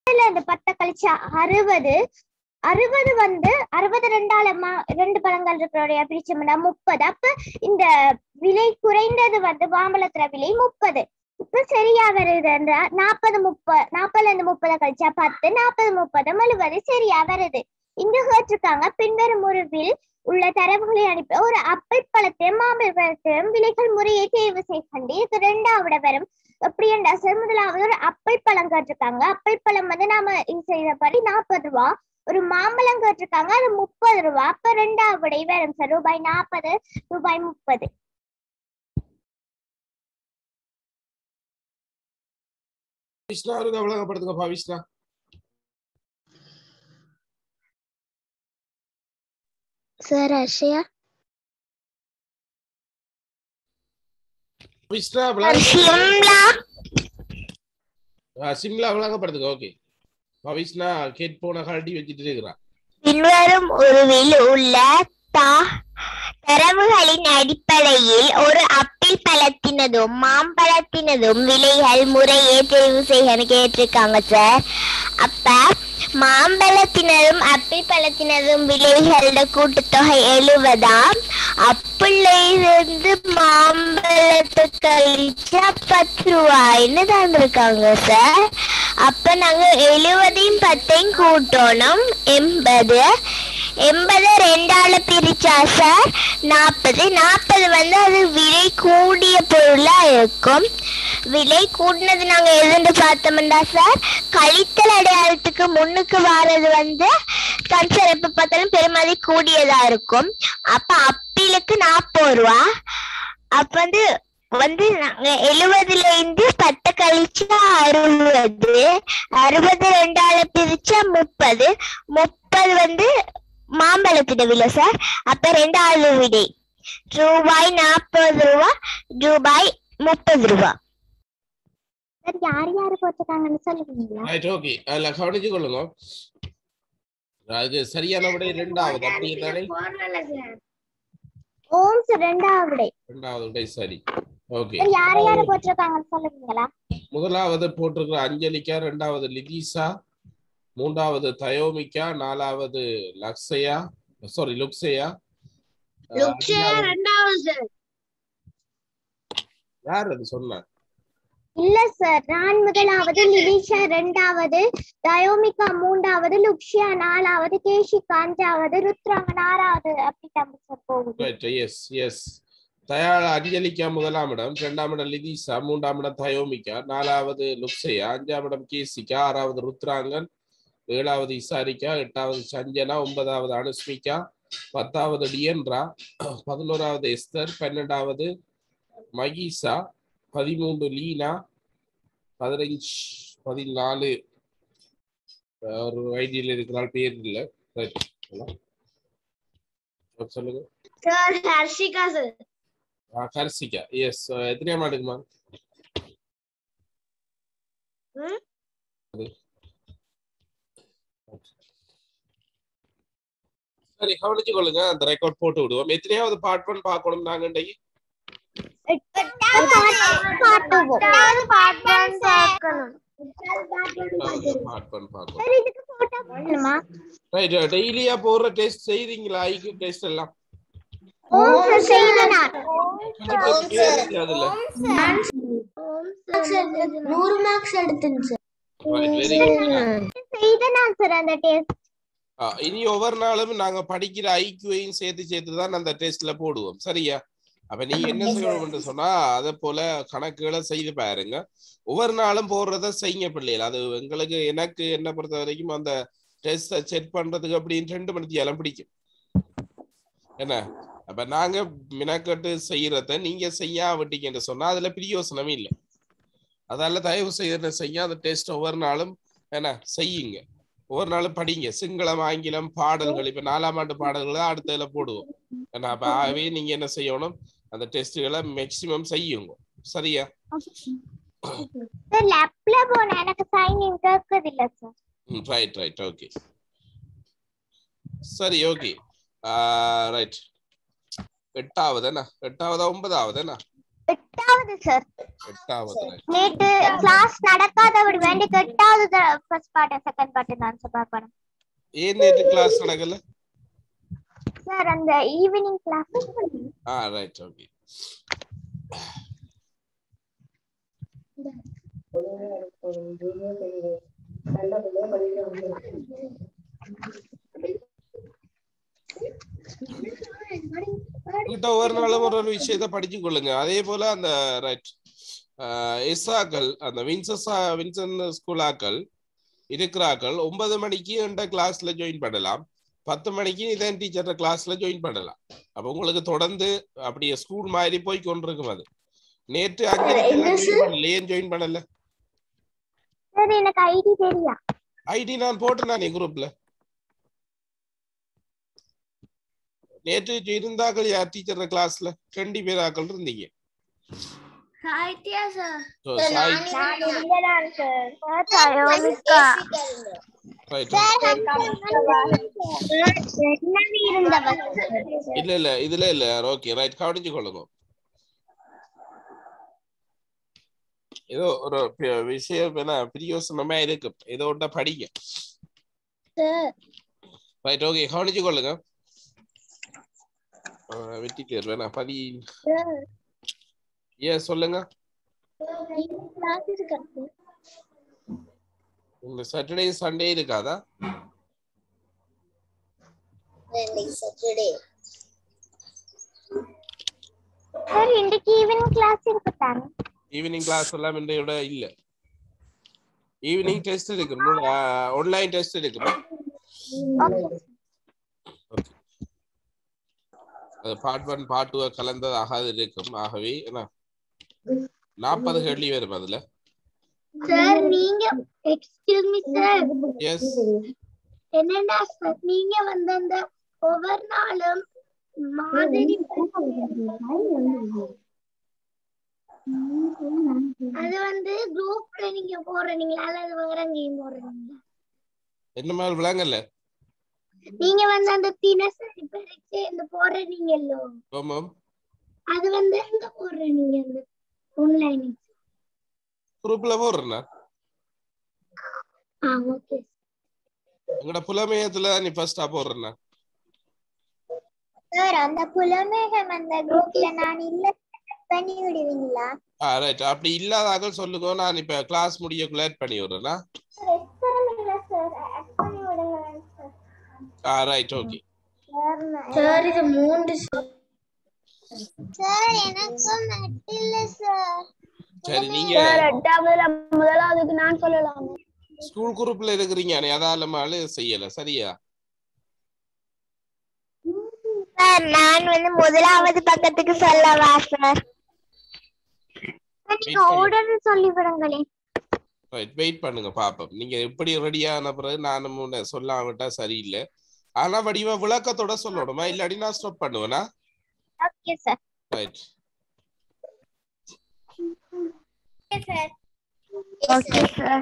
இதுல இந்த பத்தை கழிச்சா அறுபது அறுபது வந்து அறுபது ரெண்டால மா- ரெண்டு பழங்கள் இருக்கிறோடைய பிரிச்சோம்னா முப்பது அப்ப இந்த விலை குறைந்தது வந்து மாம்பழத்துல விலை முப்பது இப்ப சரியா வருது அந்த நாற்பது முப்பது நாற்பதுல இருந்து முப்பதை கழிச்சா பத்து நாற்பது முப்பது எழுபது சரியா வருது இங்க கேட்டிருக்காங்க பின்வரும் உருவில் உள்ள தரவுகளை அனுப்பி ஒரு அப்பை பழத்தையும் மாம்பழ பழத்தையும் விலைகள் முறையை தேர்வு செய்கண்டு இது ரெண்டாவது வரும் எப்படி என்றா சார் முதலாவது ஒரு அப்பை பழம் கேட்டிருக்காங்க அப்பை பழம் வந்து நாம இது செய்தபடி நாற்பது ரூபா ஒரு மாம்பழம் கேட்டிருக்காங்க அது முப்பது ரூபா அப்ப ரெண்டாவது விடை வரும் சார் ரூபாய் நாற்பது ரூபாய் முப்பது விஷ்ணா அவருக்கு விளங்கப்படுத்துங்கப்பா விஷ்ணா சார் அஷயா விஷ்ணா விளங்க சிம்லா ஆ, சிம்லா விளங்கப்படுத்துங்க ஓகே விஷ்ணா கேட் போன கழட்டி வச்சுட்டு இருக்கிறான் பின்வரும் உருவில் உள்ள தா- தரவுகளின் அடிப்படையில் ஒரு அப்பிள் பழத்தினதும் மாம்பழத்தினதும் விலைகள் முறையே தேர்வு செய்யன்னு கேட்டிருக்காங்க சார் அப்ப மாம்பழத்தினதும் அப்பிள் பழத்தினதும் விலைகளோட கூட்டுத்தொகை எழுவதாம் அப்பிள்ல இருந்து மாம்பழத்தை கழிச்சா பத்து ரூபாய்ன்னு தந்திருக்காங்க சார் அப்ப நாங்க எழுவதையும் பத்தையும் கூட்டணும் எண்பது எண்பது ரெண்டால பிரிச்சா சார் நாற்பது நாற்பது வந்து அது விலை கூடிய பொருளா இருக்கும் விலை கூடினது நாங்க எதுன்னு பார்த்தோம்னா சார் கழித்தல் அடையாளத்துக்கு முன்னுக்கு வாரது வந்து கண் சார் எப்ப பார்த்தாலும் பெருமதி கூடியதா இருக்கும் அப்ப அப்பிலுக்கு நாற்பது ரூபா அப்ப வந்து வந்து நாங்க எழுவதுல இருந்து பத்து கழிச்சா அறுபது அறுபது ரெண்டால பிரிச்சா முப்பது முப்பது வந்து மாம்பழத்திட விலை சார் அப்ப ரெண்டாவது விடை ரூபாய் நாற்பது ரூபா ரூபாய் முப்பது ரூபா சார் யார் யாரு போட்டிருக்காங்கன்னு சொல்லுவீங்களா ரைட் ஓகே அதுல கவனிச்சு கொள்ளுங்க அது சரியான விடை ரெண்டாவது அப்படி தானே ஓம் சார் ரெண்டாவது விடை ரெண்டாவது விடை சரி ஓகே சார் யார் யாரு போட்டிருக்காங்கன்னு சொல்லுவீங்களா முதலாவது போட்டிருக்கிற அஞ்சலிக்கா ரெண்டாவது லிதிசா மூன்றாவது தயோமிகா நாலாவது லக்ஸயா சாரி லுக்ஸயா அஹ், அஞ்சாவது- ரெண்டாவது யார் அது சொன்னா இல்ல சார் நான் முதலாவது லிலிஷா ரெண்டாவது தயோமிகா மூன்றாவது லுக்ஷியா நாலாவது கேஷிகா அஞ்சாவது ருத்ராங்க ஆறாவது அப்படி சார் போகுது right yes yes Daya Anjalika முதலாம் இடம் இரண்டாம் இடம் லிதிசா மூன்றாம் இடம் தயோமிகா நாலாவது லுக்ஸயா அஞ்சாம் இடம் கேசிகா ஆறாவது ருத்ராங்கன் ஏழாவது இசாரிக்கா எட்டாவது சஞ்சனா ஒன்பதாவது அனுஸ்மிகா பத்தாவது டியன்ரா பதினோராவது எஸ்தர் பன்னெண்டாவது மகீசா பதிமூன்று லீனா பதினஞ்சு பதினாலு அஹ் ஒரு ஐடியில் இருக்கிறாள் பேர் இல்லை ரைட் சொல்லுங்க சார் ஹர்ஷிகா சார் ஆ, கர்சிகா எஸ் எத்தனையாம் ஆண்டுக்குமா ம்? அது. சரி கவனிச்சு கொள்ளுங்க அந்த ரெக்கார்ட் போட்டு விடுவோம் எத்தனையாவது பார்ட் ஒன் பார்க்கணும் நாங்க இன்றைக்கு பார்ட் ஒன் பார்க்கணும் இதுக்கு போட்டோ போடணுமா ரைட் டெய்லியா போடுற டெஸ்ட் செய்தீங்களா ஐக்கு டெஸ்ட் எல்லாம் ஓம் சார் செய்தேன் நான். கொஞ்சம் பேருக்கு கேளுங்க அதுல நூறு மார்க்ஸ் எடுத்துங்க சார் Right, very good. செய்தேன் நான் சார் அந்த டெஸ்ட் ஆ, இனி ஒவ்வொரு நாளும் நாங்க படிக்கிற ஐக்கியூவையும் சேர்த்து சேர்த்து தான் அந்த டெஸ்ட்ல போடுவோம் சரியா அப்ப நீங்க என்ன செய்யணும்னு சொன்னா அதே போல கணக்குகளை செய்து பாருங்க ஒவ்வொரு நாளும் போடுறத செய்யுங்க பிள்ளைகள் அது எங்களுக்கு எனக்கு என்ன பொறுத்த வரைக்கும் அந்த டெஸ்ட செக் பண்றதுக்கு அப்படின்னு ரெண்டு மணி எல்லாம் பிடிக்கும் என்ன அப்ப நாங்க மினக்கட்டு செய்யறத நீங்க செய்யாவிட்டீங்கன்னு சொன்னா அதுல பிரியோசனமே இல்லை அதால தயவு செய்து என்ன செய்ய அந்த டெஸ்ட் ஒவ்வொரு நாளும் என்ன செய்யுங்க ஒவ்வொரு நாளும் படிங்க சிங்களம் ஆங்கிலம் பாடல்கள் இப்ப நாலாம் ஆண்டு பாடல்களை அடுத்த இதுல போடுவோம் ஏன்னா அப்ப ஆகவே நீங்க என்ன செய்யணும் அந்த டெஸ்ட்களை மேக்சிமம் செய்யுங்க சரியா சார் லேப்ல போன எனக்கு சைன் இன் கேட்கறது இல்ல சார் ரைட் ரைட் ஓகே சரி ஓகே ரைட் எட்டாவது என்ன எட்டாவதா ஒன்பதாவது என்ன எட்டாவது சார் எட்டாவது right. நேற்று கிளாஸ் நடக்காத விட வேண்டிய எட்டாவது ஃபர்ஸ்ட் பார்ட் செகண்ட் பார்ட் நான் சார் பார்க்கணும் ஏன் நேற்று கிளாஸ் நடக்கல சார் அந்த ஈவினிங் கிளாஸ் ஆ ரைட் ஓகே கிட்ட ஒவ்வொரு நாளும் ஒரு ஒரு விஷயத்த படிச்சு கொள்ளுங்க அதே போல அந்த ரைட் எஸ்ஆக்கள் அந்த வின்சஸ் வின்சன் ஸ்கூலாக்கள் இருக்கிறாக்கள் ஒன்பது மணிக்கு என்ற கிளாஸ்ல ஜாயின் பண்ணலாம் பத்து மணிக்கு இதன் டீச்சர் கிளாஸ்ல ஜாயின் பண்ணலாம் அப்ப உங்களுக்கு தொடர்ந்து அப்படியே ஸ்கூல் மாதிரி போய் கொண்டிருக்கும் அது நேற்று அஞ்சு என்ன sir? ஏன் ஜாயின் பண்ணல சார் எனக்கு ஐடி தெரியா ஐடி நான் போட்டேன் நான் குரூப்ல நேற்று இருந்தாக்கள் யார் டீச்சர் கிளாஸ்ல ரெண்டு பேர் ஆக்கள் இருந்தீங்க சாய்த்தியா சார் So, சாய் நான் இல்லதான் சார் சார் யோமிக்கா right. என்னவே இருந்தவர் இல்ல இல்ல இதுல இல்ல ஓகே ரைட் கவனிச்சு கொள்ளுங்க ஏதோ ஒரு பி- விஷயம் என்ன பிரியோசனமா இருக்கு ஏதோ ஒன்றை படிங்க ரைட் ஓகே கவனிச்சு கொள்ளுங்க அஹ் வெட்டி தேர்வு வேணா பதி ஏன் சொல்லுங்க இந்த சாட்டர்டே சண்டே இருக்காதா சார் இன்னைக்கு ஈவினிங் கிளாஸ் இருக்குதாங்க ஈவினிங் கிளாஸ் எல்லாம் இன்றையோட இல்ல ஈவினிங் டெஸ்ட் இருக்கு ஆன்லைன் டெஸ்ட் இருக்கு ஓகே Okay. அது பார்ட் ஒன் பார்ட் டூ கலந்ததாக அது இருக்கும் ஆகவே என்ன நாற்பது கேள்வி வரும் அதுல சார் நீங்க எக்ஸ்கியூஸ் மீ சார் எஸ் என்னடா சார் நீங்க வந்து அந்த ஒவ்வொரு நாளும் மாதிரி அது வந்து குரூப்ல நீங்க போடுறீங்களா அல்லது வேற எங்கேயும் போடுறீங்களா என்ன மாதிரி விளங்கல்ல நீங்க வந்து அந்த தினசரி பரீட்சை இந்த போடுறீங்கல்லோ ஆமாம் அது வந்து எங்க போடுறீங்க அந்த ஆன்லைன் குரூப்ல போடுறேன்னா ஆ ஓகே எங்கட புலமையத்துல நீ ஃபர்ஸ்டா போடுறேன்னா சார் அந்த புலமேகம் அந்த குரூப்ல நான் இல்ல பண்ணி விடுவீங்களா ஆ ரைட் அப்படி இல்லாதாக சொல்லுங்க நான் இப்ப கிளாஸ் முடியக்குள்ள ஆட் பண்ணி விடுறேன்னா இல்ல சார் ஆட் பண்ணி விடுங்க சார் ஆ ரைட் ஓகே சார் இது மூன்று சார் எனக்கும் நட் இல்ல சார் சரி நீங்க எட்டாவதுல முதலாவதுக்கு நான் சொல்லலாம் ஸ்கூல் குரூப்ல இருக்கிறீங்க அதாலமால செய்யல சரியா சார் நான் வந்து முதலாவது பக்கத்துக்கு சொல்லவா சார் நீங்க பண்ணு. உடனே சொல்லி விடுங்களேன் ரைட் வெயிட் பண்ணுங்க பாப்போம் நீங்க எப்படி ரெடியான பிறகு நானும் முன்ன சொல்லாமட்டா சரியில்லை ஆனா வடிவ விளக்கத்தோட சொல்லணுமா இல்லாட்டி நான் ஸ்டாப் பண்ணுவேனா okay sir right sir okay sir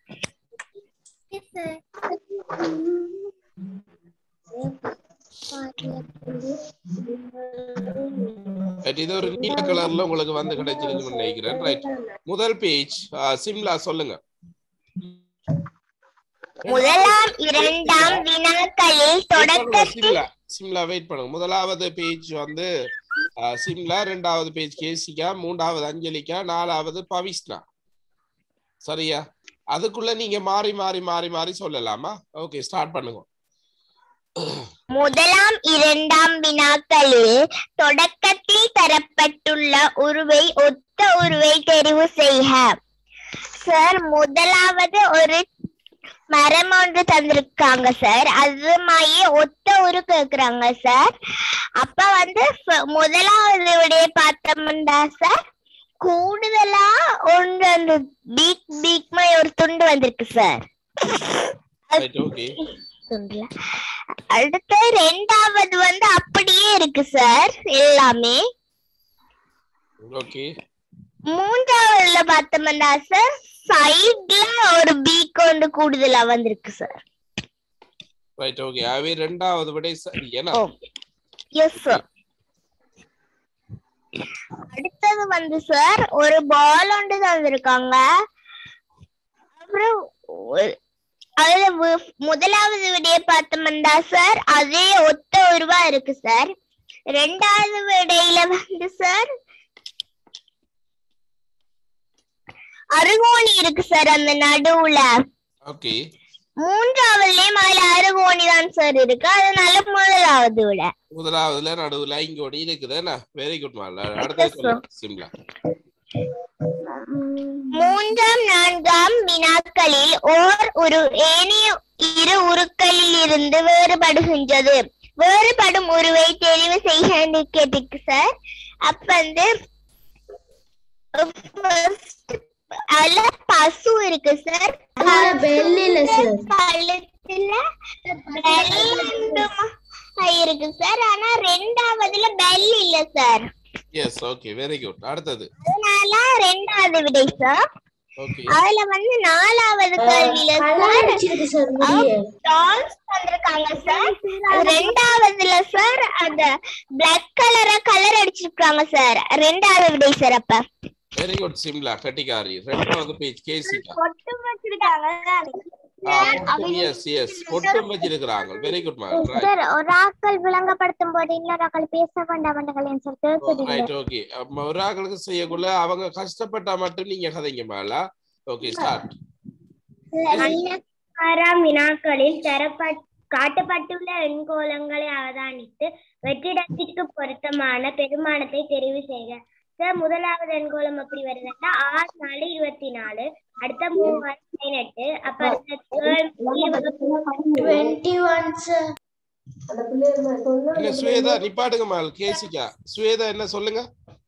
right இது ஒரு நீல கலர்ல உங்களுக்கு வந்து கிடைச்சிருக்குன்னு நினைக்கிறேன் ரைட் முதல் பேஜ் சிம்லா சொல்லுங்க முதலாம் இரண்டாம் வினாக்களில் தொடக்க சிம்லா சிம்லா வெயிட் பண்ணுங்க முதலாவது பேஜ் வந்து ஆ, சிம்லா ரெண்டாவது பேஜ் கேசிகா மூன்றாவது அஞ்சலிகா நாலாவது பவிஷ்ணா சரியா அதுக்குள்ள நீங்க மாறி மாறி மாறி மாறி சொல்லலாமா ஓகே ஸ்டார்ட் பண்ணுங்க முதலாம் இரண்டாம் வினாக்களில் தொடக்கத்தில் தரப்பட்டுள்ள உருவை ஒத்த உருவை தெரிவு செய்க சார் முதலாவது ஒரு மரம் ஒன்று தந்திருக்காங்க சார் அது மாதிரி ஒத்த உரு கேக்குறாங்க சார் அப்ப வந்து ஃப- முதலாவது விடைய பார்த்தோம்னா சார் கூடுதலா ஒன்று அந்த பீக் பீக் மாதிரி ஒரு துண்டு வந்திருக்கு சார் ரைட் ஓகே துண்டுல அடுத்து ரெண்டாவது வந்து அப்படியே இருக்கு சார் எல்லாமே ஓகே மூன்றாவதுல பார்த்தோம்னா சார் சைட்ல ஒரு பீக் ஒன்று கூடுதலா வந்திருக்கு சார் ரைட் ஓகே அவை ரெண்டாவது விடை சரி ஏன்னா ஓ எஸ் சார் அடுத்தது வந்து சார் ஒரு பால் ஒன்று தந்திருக்காங்க அப்புறம் ஒரு- அதுல வு- முதலாவது விடைய பார்த்தோம்னா சார் அதே ஒத்த உருவா இருக்கு சார் ரெண்டாவது விடையில வந்து சார் அருகோணி இருக்கு சார் அந்த நடுவுல ஓகே மூன்றாவதுலயும் அதுல அருகோணி தான் சார் இருக்கு அதனால முதலாவது விட முதலாவதுல நடுவுல இங்கோட இருக்குது என்ன வெரி குட் மால் அடுத்தது சொல்லுங்க சிம்லா மூன்றாம் நான்காம் வினாக்களில் ஓர் ஒரு ஏனைய இரு உருக்களில் இருந்து வேறுபடுகின்றது வேறுபடும் உருவை தெரிவு செய்ய கேட்டுக்கு சார் அப்ப வந்து first அதுல பசு இருக்கு சார் பெல் இல்ல சார் கழுத்துல வெள்ளமா இருக்கு சார் ஆனா ரெண்டாவதுல பெல் இல்ல sir yes okay very good அடுத்தது அதனால ரெண்டாவது விடை சார் ஓகே அதுல வந்து நாலாவது கேள்வியில கலர் சார் அடிச்சிருக்கு சார் முடிய டால்ஸ் வந்திருக்காங்க சார் ரெண்டாவதுல சார் அந்த பிளாக் கலரா கலர் அடிச்சிருக்காங்க சார் ரெண்டாவது விடை சார் அப்ப வெரி குட் சிம்லா கட்டிக்காரி ரெண்டாவது பேஜ் கேசிக்கா பொட்டு வச்சிருக்காங்க எஸ் எஸ் பொட்டும் வச்சிருக்கிறாங்க வெரி குட் மேம் சார் ஒரு ஆக்கள் விளங்கப்படுத்தும் போது இன்னொரு ஆக்கள் பேச வேண்டாம் சார் கேட்குது ரைட் ஓகே ஒரு ஆக்களுக்கு செய்யக்குள்ள அவங்க கஷ்டப்பட்டா மட்டும் நீங்க கதைங்க மேல ஓகே ஸ்டார்ட் ஆறாம் வினாக்களில் தரப்பட் காட்டப்பட்டுள்ள எண்கோளங்களை அவதானித்து வெற்றிடத்திற்கு பொருத்தமான பெருமானத்தை தெரிவு செய்க சார் முதலாவது எண்கோளம் எப்படி வருதுன்னா ஆறு நாலு இருபத்தி நாலு அடுத்த மூவாயிரம் பதினெட்டு அப்ப அடுத்த இருபது டுவெண்ட்டி ஒன் சார் என்ன சுவேதா நிப்பாட்டுங்க மேல் கேசிக்கா சுவேதா என்ன சொல்லுங்க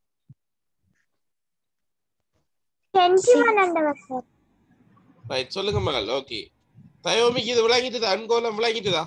டுவெண்ட்டி ஒன் அண்டவர் சார் ரைட் சொல்லுங்க மேல் ஓகே தயோமிக்கு இது விளங்கிட்டுதா அன்கோலம் விளங்கிட்டுதா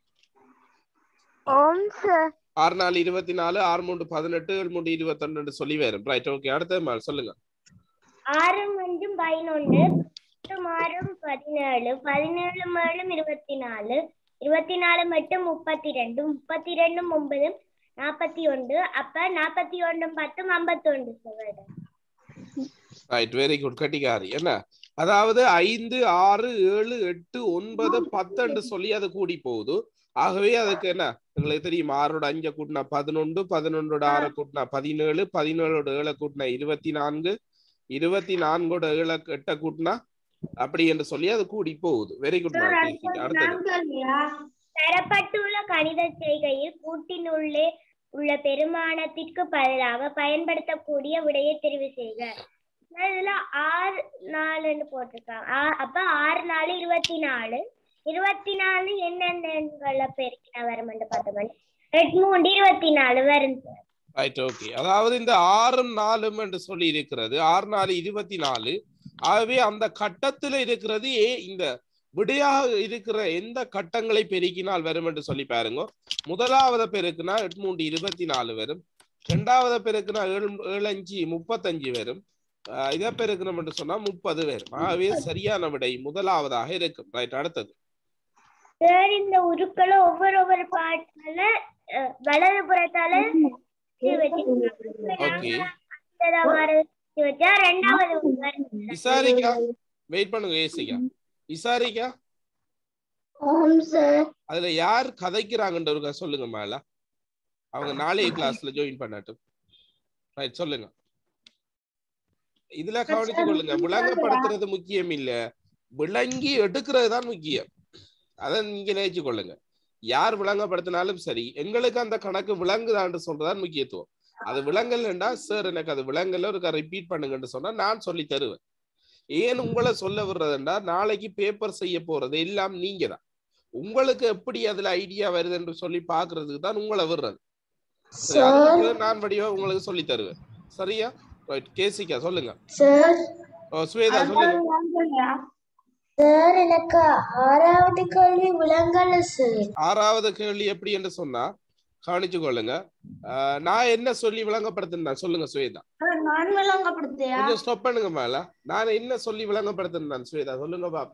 ஓம் சார் ஆறு நாலு இருபத்தி நாலு ஆறு மூன்று பதினெட்டு ஏழு மூன்று இருபத்தொன்னு சொல்லி வரும் ரைட் ஓகே அடுத்த மேல் சொல்லுங்க ஆறு அஞ்சும் பதினொன்று பத்து ஆறும் பதினேழு பதினேழு மேலும் இருபத்தி நாலு இருபத்தி நாலு மட்டும் முப்பத்தி ரெண்டு முப்பத்தி ரெண்டும் ஒன்பதும் நாற்பத்தி ஒன்று அப்ப நாற்பத்தி ஒன்றும் பத்தும் ஐம்பத்தி ஒன்று சொல்றேன் ரைட் வெரி குட் கட்டிக்காரி என்ன அதாவது ஐந்து ஆறு ஏழு எட்டு ஒன்பது பத்து சொல்லி அது கூடி போகுது ஆகவே அதுக்கு என்ன உங்களுக்கு தெரியும் ஆறோட அஞ்ச கூட்டினா பதினொன்று பதினொன்றோட ஆறை கூட்டினா பதினேழு பதினேழோட ஏழை கூட்டினா இருபத்தி நான்கு இருபத்தி நான்கோட ஏழை எட்ட கூட்டினா அப்படி என்று சொல்லி அது கூடி போகுது வெரி குட் அடுத்தது தரப்பட்டுள்ள கணித செய்கையில் கூட்டினுள்ளே உள்ள பெருமானத்திற்கு பதிலாக பயன்படுத்தக்கூடிய விடையை தெரிவு செய்க இதுல ஆறு நாலுன்னு போட்டிருக்காங்க ஆ- அப்ப ஆறு நாலு இருபத்தி நாலு இருபத்தி நாலு என்னென்ன எண்கள பெருக்கினா வருமென்று பார்த்தோம் எட்டு மூன்று இருபத்தி நாலு வரும் சார் ரைட் ஓகே அதாவது இந்த ஆறும் நாலும் என்று சொல்லி இருக்கிறது ஆறு நாலு இருபத்தி நாலு ஆகவே அந்த கட்டத்துல இருக்கிறது ஏ இந்த விடையாக இருக்கிற எந்த கட்டங்களை பெருக்கினால் வரும் என்று சொல்லி பாருங்க முதலாவது பெருக்குனா எட்டு மூன்று இருபத்தி நாலு வரும் இரண்டாவது பெருக்குனா ஏழு ஏழு அஞ்சு முப்பத்தஞ்சு வரும் ஆஹ் இதை பெருக்கணும் என்று சொன்னா முப்பது வரும் ஆகவே சரியான விடை முதலாவதாக இருக்கும் ரைட் அடுத்தது சார் இந்த உருக்களை ஒவ்வொரு ஒவ்வொரு பாட்டுல வலது புறத்தால ஓகே வச்சா ரெண்டாவது வரும். விசாரிக்கா வெயிட் பண்ணுங்க ஏசிக்கா விசாரிக்கா ஓம் சார் அதுல யார் கதைக்கிறாங்கன்றவங்க சொல்லுங்க மேல அவங்க நாளைய கிளாஸ்ல ஜாயின் பண்ணட்டும் ரைட் சொல்லுங்க இதுல கவனிச்சு கொள்ளுங்க விளங்கப்படுத்துறது முக்கியம் இல்ல விளங்கி எடுக்கிறது தான் முக்கியம் அதை நீங்க நினைச்சு கொள்ளுங்க யார் விளங்கப்படுத்தினாலும் சரி எங்களுக்கு அந்த கணக்கு விளங்குதான்னு சொல்றதான் முக்கியத்துவம் அது விளங்கலன்னா சார் எனக்கு அது விளங்கல ஒரு ரிப்பீட் பண்ணுங்கன்னு சொன்னா நான் சொல்லி தருவேன் ஏன் உங்களை சொல்ல விடுறதுன்னா நாளைக்கு பேப்பர் செய்ய போறது எல்லாம் நீங்க தான் உங்களுக்கு எப்படி அதுல ஐடியா வருது என்று சொல்லி பாக்குறதுக்கு தான் உங்களை விடுறது சரி, சார் அதுக்கு நான் வடிவா உங்களுக்கு சொல்லி தருவேன் சரியா ரைட் கேசிக்கா சொல்லுங்க சார் ஓ, ஸ்வேதா சொல்லுங்க சார் எனக்கு ஆறாவது கேள்வி விளங்கல சார் ஆறாவது கேள்வி எப்படி என்று சொன்னா கவனிச்சு கொள்ளுங்க ஆஹ், நான் என்ன சொல்லி விளங்கப்படுத்தினேன் சொல்லுங்க ஸ்வேதா நான் விளங்கப்படுத்தியா கொஞ்சம் ஸ்டாப் பண்ணுங்க மேல நான் என்ன சொல்லி விளங்கப்படுத்தினேன் ஸ்வேதா சொல்லுங்க பாப்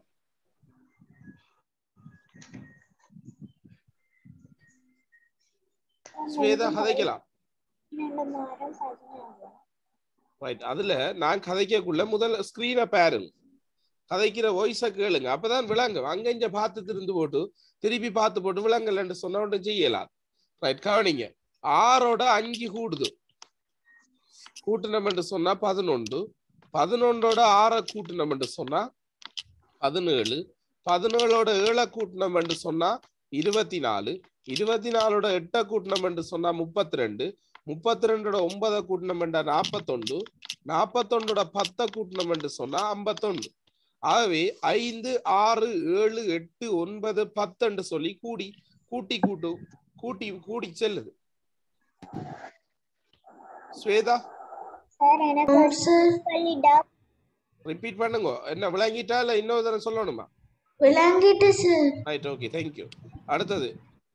ஸ்வேதா கதைக்கலாம் ரைட் அதுல நான் கதைக்கக்குள்ள முதல் ஸ்கிரீனை பாருங்க கதைக்கிற வாய்ஸை கேளுங்க அப்பதான் விளங்கும் அங்க இங்க பார்த்து திருந்து போட்டு திருப்பி பார்த்து போட்டு விளங்கலன்னு சொன்ன ஒன்றும் செய்யலாம் ரைட் கவனிங்க ஆறோட அஞ்சு கூடுது கூட்டினம் என்று சொன்னா பதினொன்று பதினொன்றோட ஆறை கூட்டினம் என்று சொன்னா பதினேழு பதினேழோட ஏழை கூட்டினம் என்று சொன்னா இருபத்தி நாலு இருபத்தி நாலோட எட்டை கூட்டினம் என்று சொன்னா முப்பத்தி ரெண்டு முப்பத்தி ரெண்டோட ஒன்பதை கூட்டினம் என்ற நாற்பத்தொண்டு நாற்பத்தொண்டோட பத்தை கூட்டினம் என்று சொன்னா ஐம்பத்தொன்று ஆகவே ஐந்து ஆறு ஏழு எட்டு ஒன்பது பத்துன்னு சொல்லி கூடி கூட்டி கூட்டு கூட்டி கூடி செல்லுது ஸ்வேதா சார் எனக்கு சொல்லிட்டா ரிப்பீட் பண்ணுங்க என்ன விளங்கிட்டா இல்ல இன்னொரு தடவை சொல்லணுமா விளங்கிட்டு சார் ரைட் ஓகே தேங்க்யூ அடுத்தது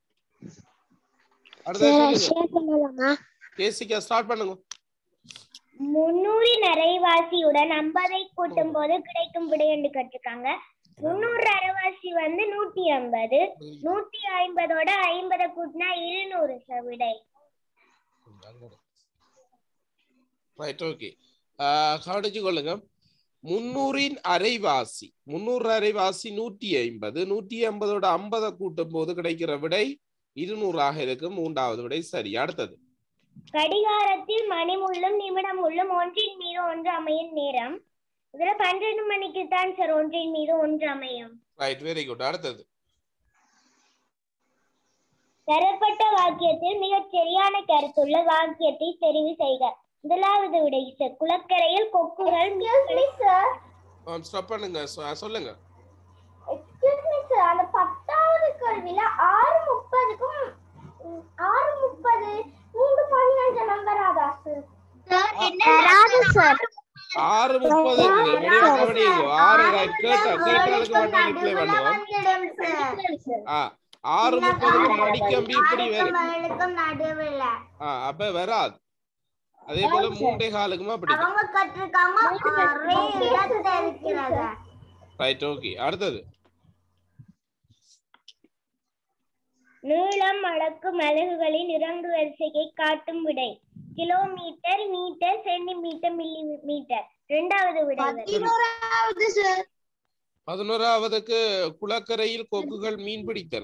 அடுத்தது சொல்லுங்க கேசிக்கா ஸ்டார்ட் பண்ணுங்க முன்னூறின் அரைவாசியுடன் ஐம்பதை கூட்டும் போது கிடைக்கும் விடை என்று கேட்டிருக்காங்க முன்னூறு அரைவாசி வந்து நூத்தி ஐம்பது நூத்தி ஐம்பதோட ஐம்பதை கூட்டினா இருநூறு சார் விடை ரைட் ஓகே கவனிச்சு கொள்ளுங்க முன்னூறின் அரைவாசி முன்னூறு அரைவாசி நூற்றி ஐம்பது நூற்றி ஐம்பதோட ஐம்பதை கூட்டும் போது கிடைக்கிற விடை இருநூறாக இருக்கும் மூன்றாவது விடை சரி அடுத்தது கடிகாரத்தில் மணி முள்ளும் நிமிடம் முள்ளும் ஒன்றின் மீது ஒன்று அமையும் நேரம் இதுல பன்னிரண்டு மணிக்கு தான் சார் ஒன்றின் மீது ஒன்று அமையும் ரைட் வெரி குட் அடுத்தது தரப்பட்ட வாக்கியத்தில் மிகச் சரியான கருத்துள்ள வாக்கியத்தை தெரிவு செய்க முதலாவது விடை சார் குளக்கரையில் கொக்குகள் மீன்களை- ஸ்டாப் பண்ணுங்க சொ- சொல்லுங்க எக்ஸ்கியூஸ் மீ சார் அந்த பத்தாவது கேள்வியில ஆறு முப்பதுக்கும் ம், ஆறு முப்பது மூன்று பதினஞ்சு நம்பராதா சார் வராது சார் ஆறு முப்பது இருக்குது முடிவு கவனிங்க ஆறு ரைட் கேட்ட கேட்டாளுக்கு மட்டும் ரிப்ளை பண்ணுவோம் ஆ ஆறு முப்பதுக்கு மடிக்கம்பி இப்படி வரும் நடுவில் ஆ அப்ப வராது அதே போல மூன்றே காலுக்குமா அப்படி அவங்க கட்டிருக்காங்க ஒரே இடத்துல இருக்கிறத ரைட் ஓகே அடுத்தது நீளம் அளக்கும் அலகுகளின் இறங்கு வரிசையை காட்டும் விடை kilometre metre centimetre millimetre இரண்டாவது விடை வரும். பதினோராவது சார் பதினோராவதுக்கு குளக்கரையில் கொக்குகள் மீன் பிடித்தன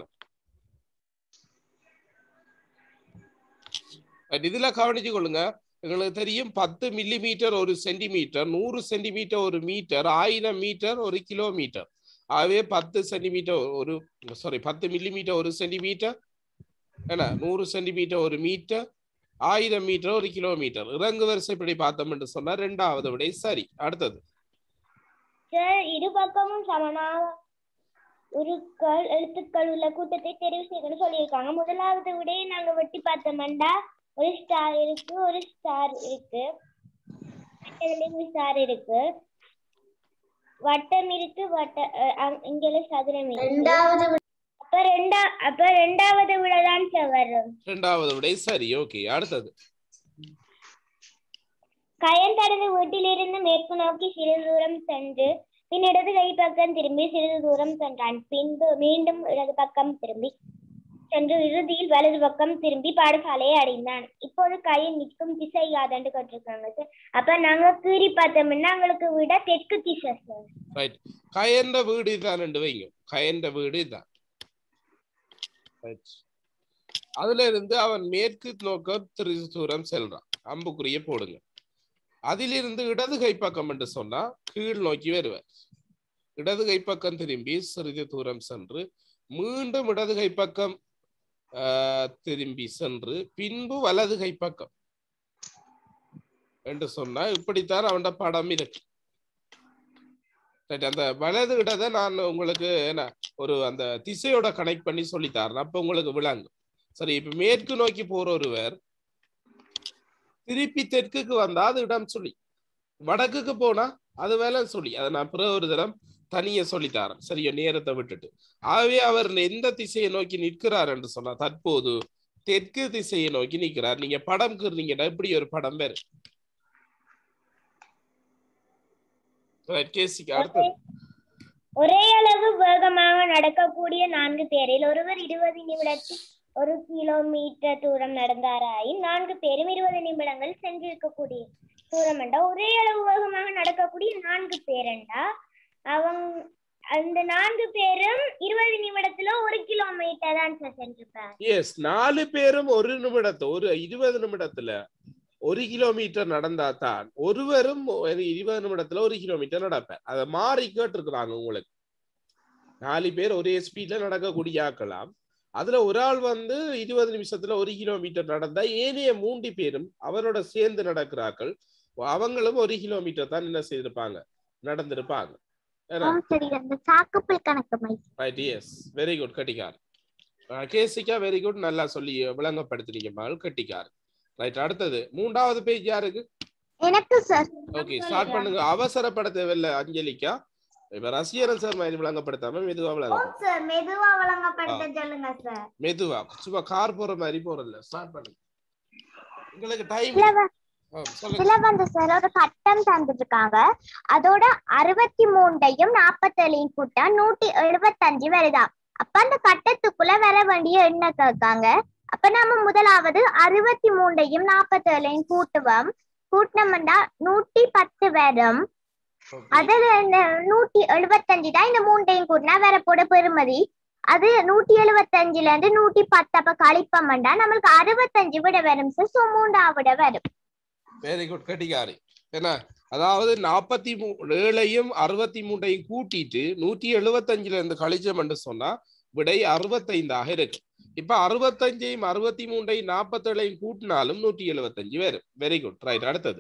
Right, இதுல கவனிச்சு கொள்ளுங்க எங்களுக்கு தெரியும் பத்து மில்லி மீட்டர் ஒரு சென்டிமீட்டர் நூறு சென்டிமீட்டர் ஒரு மீட்டர் ஆயிரம் மீட்டர் ஒரு கிலோமீட்டர் ஆகவே பத்து சென்டிமீட்டர் ஒரு சாரி பத்து மில்லி மீட்டர் ஒரு சென்டிமீட்டர் என்ன நூறு சென்டிமீட்டர் ஒரு மீட்டர் ஆயிரம் மீட்டர் ஒரு கிலோமீட்டர் இறங்கு வரிசைப்படி பார்த்தோம் என்று சொன்னா ரெண்டாவது விடை சரி அடுத்தது சார் இரு பக்கமும் சமனாக உருக்கள் எழுத்துக்கள் உள்ள கூட்டத்தை தெரிவு செய்யணும்னு சொல்லியிருக்காங்க முதலாவது விடையை நாங்க வெட்டி பார்த்தோம்னா ஒரு ஸ்டார் இருக்கு ஒரு ஸ்டார் இருக்கு ரெண்டுலயும் ஸ்டார் இருக்கு வட்டம் இருக்கு வட்ட அஹ் அங்- இங்க சதுரம் இருக்கு ரெண்டாவது அப்ப ரெண்டா அப்ப ரெண்டாவது விட தான் சார் வரும் இரண்டாவது விடை சரி ஓகே அடுத்தது கயன் தனது வீட்டிலிருந்து மேற்கு நோக்கி சிறிது தூரம் சென்று பின் இடது கை பக்கம் திரும்பி சிறிது தூரம் சென்றான் பின்பு மீண்டும் இடது பக்கம் திரும்பி சென்று இறுதியில் வலது பக்கம் திரும்பி பாடசாலையை அடைந்தான் இப்போது கையில் நிற்கும் திசை யாதண்டு கட்டிருக்காங்க சார் அப்ப நாங்க கீறி பார்த்தோம்னா எங்களுக்கு விட தெற்கு திசை சார் ரைட் கயன்ற வீடு இதான் ரெண்டு வைங்க கயன்ற வீடு இதான் Right. அதுல இருந்து அவன் மேற்கு நோக்க சிறிது தூரம் செல்றான் அம்புக்குரிய போடுங்க அதிலிருந்து இடது கைப்பக்கம் என்று சொன்னா கீழ் நோக்கி வருவார் இடது கைப்பக்கம் திரும்பி சிறிது தூரம் சென்று மீண்டும் இடது கைப்பக்கம் ஆஹ், திரும்பி சென்று பின்பு வலது கைப்பக்கம் என்று சொன்னா இப்படித்தான் அவன் படம் இருக்கு Right, அந்த வலது இடத்தை நான் உங்களுக்கு என்ன ஒரு அந்த திசையோட கனெக்ட் பண்ணி சொல்லித்தாரேன் அப்ப உங்களுக்கு விளங்கும் சரி இப்ப மேற்கு நோக்கி போற ஒருவர் திருப்பி தெற்குக்கு வந்தா அது இடம் சொல்லி வடக்குக்கு போனா அது வேலை சொல்லி அதை நான் பிற ஒரு தரம் தனியே சொல்லித்தாரேன் சரியா நேரத்தை விட்டுட்டு ஆகவே அவர் எந்த திசையை நோக்கி நிற்கிறார் என்று சொன்னா தற்போது தெற்கு திசையை நோக்கி நிற்கிறார் நீங்க படம் கீறீங்கன்னா இப்படி ஒரு படம் வேறு Right, கேசிக்கு அடுத்தது ஒரே அளவு வேகமாக நடக்கக்கூடிய நான்கு பேரில் ஒருவர் இருபது நிமிடத்தில் ஒரு கிலோமீட்டர் தூரம் நடந்தாராயின் நான்கு பேரும் இருபது நிமிடங்கள் சென்றிருக்கக்கூடிய தூரம் என்றா ஒரே அளவு வேகமாக நடக்கக்கூடிய நான்கு பேரண்டா அவங்க அந்த நான்கு பேரும் இருபது நிமிடத்துல ஒரு கிலோமீட்டர் தான் சார் சென்றிருப்பாங்க எஸ் நாலு பேரும் ஒரு நிமிடத்தை ஒரு இருபது நிமிடத்துல ஒரு கிலோமீட்டர் நடந்தா தான் ஒருவரும் ஒரு இருபது நிமிடத்துல ஒரு கிலோமீட்டர் நடப்பார் அதை மாறி கேட்டிருக்கிறாங்க உங்களுக்கு நாலு பேர் ஒரே ஸ்பீட்ல நடக்கக்கூடிய ஆக்கலாம் அதுல ஒரு ஆள் வந்து இருபது நிமிஷத்துல ஒரு கிலோமீட்டர் நடந்தா ஏனைய மூன்று பேரும் அவரோட சேர்ந்து நடக்கிறார்கள் அவங்களும் ஒரு கிலோமீட்டர் தான் என்ன செய்திருப்பாங்க நடந்திருப்பாங்க ஏன்னா ஆம் சரி அந்த சாக்குப்பில் கணக்கு my right yes very good கட்டிக்கார் கேசிக்கா வெரி குட் நல்லா சொல்லி விளங்கப்படுத்தினீங்க மகள் கட்டிக்கார் ரைட் அடுத்தது மூன்றாவது பேஜ் யாருக்கு எனக்கு சார் ஓகே ஸ்டார்ட் பண்ணுங்க அவசரப்பட தேவையில்ல அஞ்சலிக்கா இப்ப ரசிகரன் சார் மாதிரி விளங்கப்படுத்தாம மெதுவா விளங்க சார் மெதுவா வழங்கப்படுத்த சொல்லுங்க சார் மெதுவா சும்மா கார் போற மாதிரி போறதில்ல ஸ்டார்ட் பண்ணுங்க உங்களுக்கு டைம் இதுல வ- சொல்லுங்க இதுல வந்து சார் ஒரு கட்டம் தந்துட்டு இருக்காங்க அதோட அறுபத்தி மூண்டையும் நாப்பத்தேழையும் கூட்டா நூத்தி எழுபத்தஞ்சு வருதா அப்ப அந்த கட்டத்துக்குள்ள வர வேண்டிய எண்ணெய் கேட்காங்க அப்ப நம்ம முதலாவது அறுபத்தி மூண்டையும் நாப்பத்தேழையும் கூட்டுவோம் கூட்டினோம்னா நூத்தி பத்து வரும் அதுல இந்த நூத்தி எழுபத்தஞ்சு தான் இந்த மூண்டையும் கூட்டினா வரப்போட பெறுமதி அது நூத்தி எழுபத்தஞ்சுல இருந்து நூத்தி பத்து அப்ப கழிப்போம்டா நம்மளுக்கு அறுபத்தஞ்சு விட வரும் சார் ஸோ மூன்றாவிட வரும் வெரி குட் கட்டிக்காரி என்ன அதாவது நாற்பத்தி மூ ஏழையும் அறுபத்தி மூன்றையும் கூட்டிட்டு நூற்றி எழுபத்தஞ்சுல இருந்து கழிச்சோம் என்று சொன்னா விடை அறுபத்தைந்தாக இருக்கு இப்ப அறுபத்தஞ்சையும் அறுபத்தி மூன்றையும் நாற்பத்தேழையும் கூட்டினாலும் நூற்றி எழுபத்தஞ்சு வரும் வெரி குட் ரைட் அடுத்தது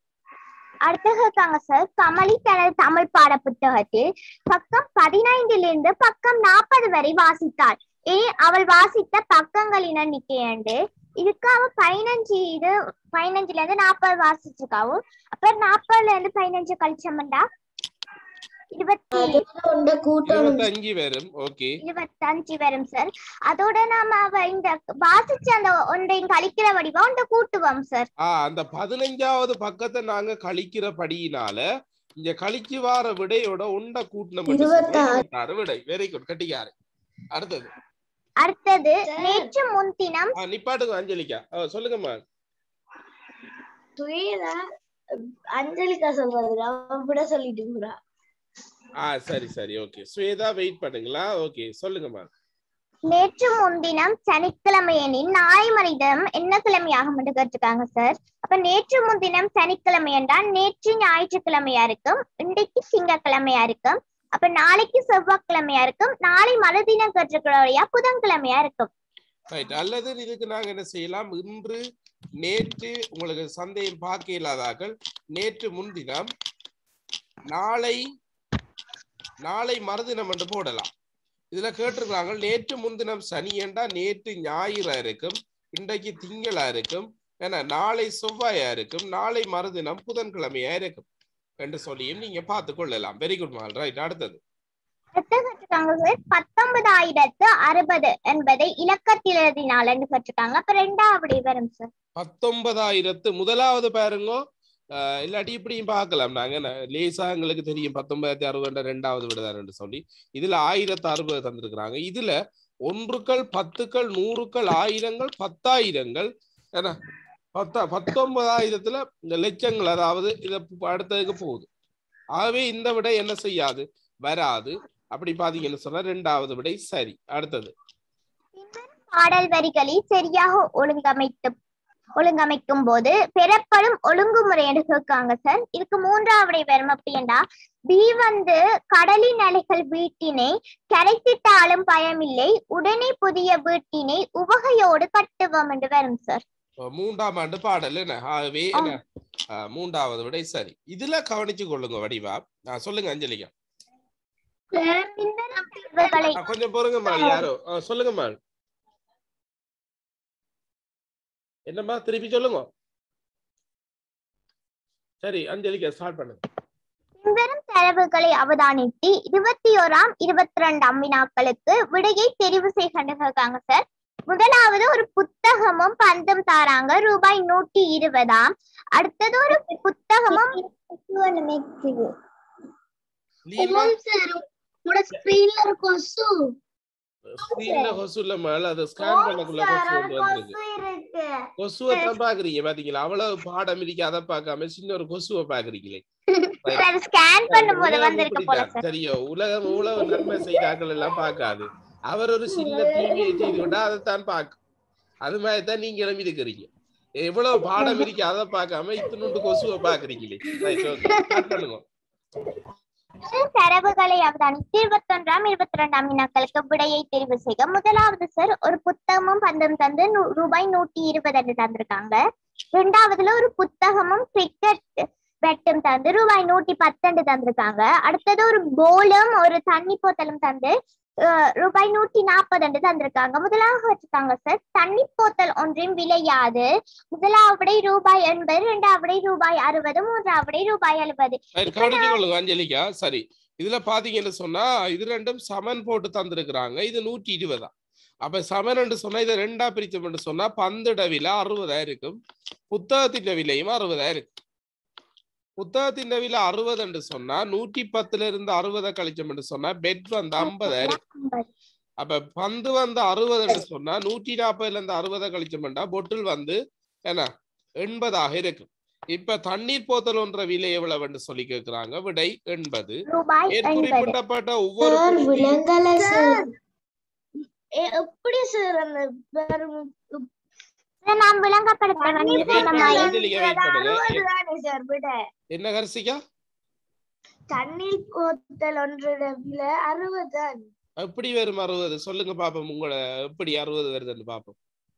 அடுத்து இருக்காங்க சார் கமலி தனது தமிழ் பாட புத்தகத்தில் பக்கம் பதினைந்திலிருந்து பக்கம் நாற்பது வரை வாசித்தாள் ஏ அவள் வாசித்த பக்கங்களின் எண்ணிக்கை இதுக்கு அவ பதினஞ்சு இது பதினஞ்சுல இருந்து நாற்பது வாசிச்சிருக்காவும் அப்ப நாற்பதுல இருந்து பதினஞ்சு கழிச்சோம்டா இருபத்தி உண்ட கூட்டணும் இருபத்தஞ்சு வரும் ஓகே இருபத்தஞ்சு வரும் சார் அதோட நாம அவ இந்த வாசிச்ச அந்த ஒன்றையும் கழிக்கிற வடிவம் ஒன்றை கூட்டுவோம் சார் ஆ அந்த பதினஞ்சாவது பக்கத்தை நாங்க கழிக்கிறபடியினால இங்க கழிச்சு வார விடையோட உண்ட கூட்டின இருபத்தாறு. விடை வெரி குட் கட்டிக்காரு அடுத்தது அடுத்தது நேற்று முன்தினம் ஆ நிப்பாட்டுங்க அஞ்சலிக்கா ஆ, சொல்லுங்கம்மா சுயதா அஞ்சலிக்கா சொல்றது அவன் விட சொல்லிட்டு போறா ஆ சரி சரி ஓகே ஸ்வேதா வெயிட் பண்ணுங்களா ஓகே சொல்லுங்கம்மா நேற்று முன்தினம் சனிக்கிழமையனின் நாளை மனிதம் என்ன கிழமையாகும் என்று கேட்டிருக்காங்க சார் அப்ப நேற்று முன்தினம் சனிக்கிழமை என்றால் நேற்று ஞாயிற்றுக்கிழமையா இருக்கும் இன்றைக்கு திங்கட்கிழமையா இருக்கும் அப்ப நாளைக்கு செவ்வாய்க்கிழமையா இருக்கும் நாளை மறுதினம் கேட்டிருக்கிறோடையா புதன்கிழமையா இருக்கும் ரைட் அல்லது இதுக்கு நாங்க என்ன செய்யலாம் இன்று நேற்று உங்களுக்கு சந்தேகம் பார்க்க இல்லாதாக்கள் நேற்று முன்தினம் நாளை நாளை மறுதினம் என்று போடலாம் இதுல கேட்டிருக்காங்க நேற்று முன்தினம் சனி என்றா நேற்று ஞாயிறா இருக்கும் இன்றைக்கு திங்களா இருக்கும் ஏன்னா நாளை செவ்வாயா இருக்கும் நாளை மறுதினம் புதன்கிழமையா இருக்கும் என்று சொல்லியும் நீங்க பார்த்து கொள்ளலாம் வெரி குட் மால் ரைட் அடுத்தது அடுத்து கேட்டிருக்காங்க சார் பத்தொன்பதாயிரத்து அறுபது என்பதை இலக்கத்தில் எழுதினால் என்று கேட்டிருக்காங்க அப்ப ரெண்டாவது வரும் சார் பத்தொன்பதாயிரத்து முதலாவது பாருங்க ஆஹ் இல்லாட்டி இப்படியும் பார்க்கலாம் நாங்க என்ன, லேசா எங்களுக்கு தெரியும் பத்தொன்பதாயிரத்தி அறுபது ரெண்டாவது விடுதாருன்னு சொல்லி இதுல ஆயிரத்து அறுபது தந்திருக்கிறாங்க இதுல ஒன்றுக்கள் பத்துக்கள் நூறுக்கள் ஆயிரங்கள் பத்தாயிரங்கள் என்ன பத்தா பத்தொன்பதாயிரத்துல இந்த லட்சங்கள் அதாவது இத அடுத்ததுக்கு போகுது ஆகவே இந்த விடை என்ன செய்யாது வராது அப்படி பாத்தீங்கன்னு சொன்னா ரெண்டாவது விடை சரி அடுத்தது பாடல் வரிகளை சரியாக ஒழுங்கமைத்து ஒழுங்கமைக்கும் போது பெறப்படும் ஒழுங்குமுறை என்று கேட்காங்க சார் இதுக்கு மூன்றாவது வரும் அப்படின்னா பி வந்து கடலின் அலைகள் வீட்டினை கரைத்திட்டாலும் பயமில்லை உடனே புதிய வீட்டினை உவகையோடு கட்டுவோம் என்று வரும் சார் அஹ் மூன்றாம் ஆண்டு பாடல் என்ன ஆகவே என்ன அஹ் மூன்றாவது விடை சரி இதுல கவனிச்சு கொள்ளுங்க வடிவா அஹ் சொல்லுங்க அஞ்சலிகா இவர்களை அஹ் கொஞ்சம் பொறுங்கம்மா யாரோ அஹ் சொல்லுங்கம்மா என்னம்மா திருப்பி சொல்லுங்க சரி அஞ்சலிகா ஸ்டார்ட் பண்ணுங்க பின்வரும் தரவுகளை அவதானித்து இருபத்தி ஓராம் இருபத்தி ரெண்டாம் வினாக்களுக்கு விடையை தெரிவு செய்கின்ற கேட்காங்க சார் முதலாவது ஒரு புத்தகமும் பந்தும் தாராங்க ரூபாய் நூற்றி இருபதாம் அடுத்தது ஒரு புத்தகமும் லீலா சார் உங்களோட ஸ்கிரீன்ல இருக்கும் சு ஸ்கிரீன்ல கொசு இல்ல மேல அதை ஸ்கேன் பண்ணக்குள்ள கொசு ஒன்று வந்திருக்கு இருக்கு கொசுவை தான் பாக்குறீங்க பாத்தீங்களா அவ்வளவு பாடம் இருக்கு அதை பார்க்காம சின்ன ஒரு கொசுவை பாக்குறீங்களே சார் ஸ்கேன் பண்ணும்போது உலகம் வந்திருக்கு போல இப்படித்தான். சார் சரியோ உலகம் உலக நன்மை செய்தாக்கள் எல்லாம் பார்க்காது அவர் ஒரு சின்ன டிவியை செய்து கொண்டா அதைத்தான் பார்க்கும் அது மாதிரி தான் நீங்க எழுப்பி இருக்கிறீங்க எவ்வளவு பாடம் இருக்கு அதை பார்க்காம இத்தினுண்டு கொசுவை பாக்குறீங்களே Right, okay. Start பண்ணுங்க தரவுகளை அவதானித்து இருபத்தொன்றாம் இருபத்தி ரெண்டாம் வினாக்களுக்கு விடையை தெரிவு செய்க முதலாவது சார் ஒரு புத்தகமும் பந்தும் தந்து நூ- ரூபாய் நூற்றி இருபது என்று தந்திருக்காங்க ரெண்டாவதுல ஒரு புத்தகமும் கிரிக்கெட் பெட்டும் தந்து ரூபாய் நூற்றி பத்தெண்டு தந்திருக்காங்க அடுத்தது ஒரு போலும் ஒரு தண்ணி போத்தலும் தந்து அஹ், ரூபாய் நூற்றி நாற்பது என்று தந்திருக்காங்க முதலாக வச்சிருக்காங்க சார் தண்ணி போத்தல் ஒன்றின் விலையாது முதலாவடை ரூபாய் எண்பது இரண்டாவடை ரூபாய் அறுபது மூன்றாவடை ரூபாய் எழுபது Right, கவனித்துக் கொள்ளுங்க அஞ்சலிக்கா சரி இதுல பாத்தீங்கன்னு சொன்னா இது ரெண்டும் சமன் போட்டு தந்திருக்கிறாங்க இது நூற்றி இருபதா அப்ப சமன் என்று சொன்னா இதை ரெண்டா பிரிச்சோம் சொன்னா பந்திட விலை அறுபதா இருக்கும் புத்தகத்தின் விலையும் அறுபதா இருக்கும் புத்தகத்தின் விலை அறுபது என்று சொன்னா நூற்றி பத்துல இருந்து அறுபதை கழிச்சோம் என்று சொன்னா பெட் வந்து ஐம்பதா இருக்கும் அப்ப பந்து வந்து அறுபது என்று சொன்னா நூற்றி நாற்பதுல இருந்து அறுபதை கழிச்சோம்னா பொட்டில் வந்து என்ன எண்பதாக இருக்கும் இப்ப தண்ணீர் போத்தல்ன்ற விலை எவ்வளவுன்னு சொல்லி கேக்குறாங்க விடை எண்பது ரூபாய் எண்பது மேற்குறிப்பிடப்பட்ட ஒவ்வொரு சார் பொருளின் விலங்கல சார் எப்படி சார் அந்த பெரும் இதை நாம் விளங்கப்படுத்த Wait வேண்டிய பண்ணுங்க, மாதிரி அஞ்சலிக்கா, wait பண்ணுங்க. அறுபது தானே சார் விட என்ன கரிசிக்கா தண்ணீர் கோத்தல் ஒன்றோட விலை அறுபது தான் எப்படி வரும் அறுபது சொல்லுங்க பாப்போம் உங்களோட எப்படி அறுபது வருதுன்னு பாப்போம்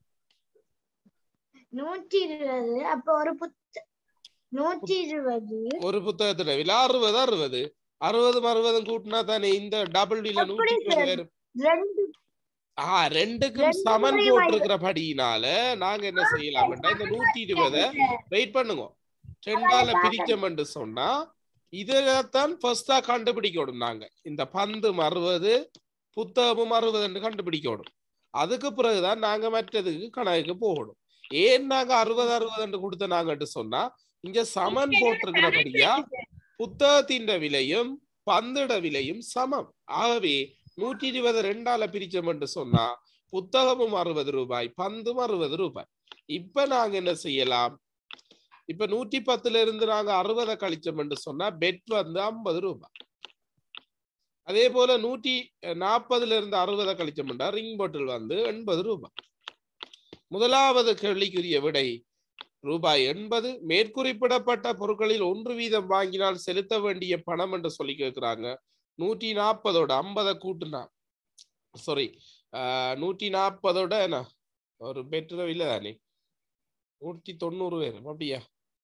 நூற்றி இருபது அப்ப ஒரு புத்த நூற்றி இருபது ஒரு புத்தகத்துல விலை அறுபது அறுபது அறுபதும் அறுபதும் கூட்டினா தானே இந்த டபுள் வில நூற்றி அப்படி இருபது sir. வரும் ரெண்டு ஆ ரெண்டுக்கும் ரெண்டு சமன் முறை போட்டிருக்கிறபடியினால நாங்க என்ன செய்யலாம்டா இந்த நூற்றி இருபதை வெயிட் பண்ணுங்க ரெண்டால பிரிச்சோம்னு சொன்னா இதைத்தான் ஃபர்ஸ்டா கண்டுபிடிக்கணும் நாங்க இந்த பந்து அறுபது புத்தகமும் அறுபதுன்னு கண்டுபிடிக்கணும் அதுக்கு பிறகுதான் நாங்க மற்றதுக்கு கணக்குக்கு போகணும் ஏன் நாங்க அறுபது அறுபதுன்னு கொடுத்த நாங்கட்டு சொன்னா இங்க சமன் போட்டிருக்கிறபடியா புத்தகத்தின் விலையும் பந்திட விலையும் சமம் ஆகவே நூற்றி இருபது ரெண்டால பிரிச்சோம்னு சொன்னா புத்தகமும் அறுபது ரூபாய் பந்தும் அறுபது ரூபாய் இப்ப நாங்க என்ன செய்யலாம் இப்ப நூற்றி பத்துல இருந்து நாங்க அறுபதை கழிச்சோம்னு சொன்னா பெட் வந்து ஐம்பது ரூபாய் அதே போல நூற்றி நாற்பதுல இருந்து அறுபதை கழிச்சோம்னா ரிங் பாட்டில் வந்து எண்பது ரூபாய் முதலாவது கேள்விக்குரிய விடை ரூபாய் எண்பது மேற்குறிப்பிடப்பட்ட பொருட்களில் ஒன்று வீதம் வாங்கினால் செலுத்த வேண்டிய பணம் என்று சொல்லி கேட்கிறாங்க நூற்றி நாற்பதோட ஐம்பதை கூட்டுனா சாரி நூற்றி நாற்பதோட என்ன ஒரு பெட்ரு இல்லை தானே நூற்றி தொண்ணூறு பேரும் அப்படியா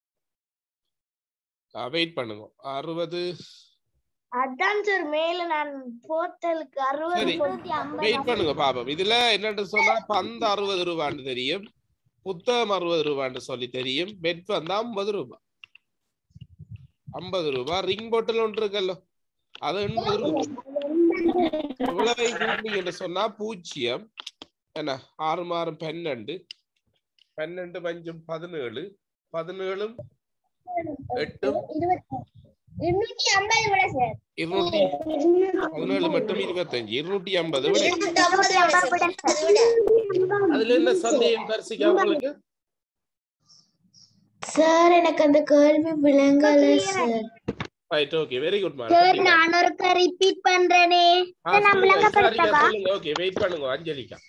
வெயிட் பண்ணுங்க அறுபது அதான் சார் மேல நான் போத்தலுக்கு அறுபது சரி. போட்டு வெயிட் பண்ணுங்க பாப்போம் இதுல என்னன்னு சொன்னா பந்து அறுபது ரூபான்னு தெரியும் புத்தகம் அறுபது ரூபான்னு சொல்லி தெரியும் பெட் வந்து ஐம்பது ரூபாய் ஐம்பது ரூபாய் ரிங் பாட்டில் ஒன்று இருக்கல்லோ அது எண்பது ரூபாய் இவ்வளவை கூட்டினீங்கன்னு சொன்னா பூஜ்ஜியம் என்ன ஆறு மாறும் பன்னெண்டு பன்னெண்டு பஞ்சும் பதினேழு பதினேழும் எட்டும் இருநூற்றி ஐம்பது விட சார் இருநூற்றி பதினேழு மட்டும் இருபத்தஞ்சு இருநூற்றி ஐம்பது விட அதுல என்ன சந்தேகம் தரிசிக்கா உங்களுக்கு சார் எனக்கு அந்த கேள்வி விளங்கல sir right okay very good sir madam நான் ஒருக்க ரிப்பீட் பண்றேனே நான் விளங்கப்படுத்தவா? சொல்லுங்க ஓகே வெயிட் பண்ணுங்க அஞ்சலிக்கா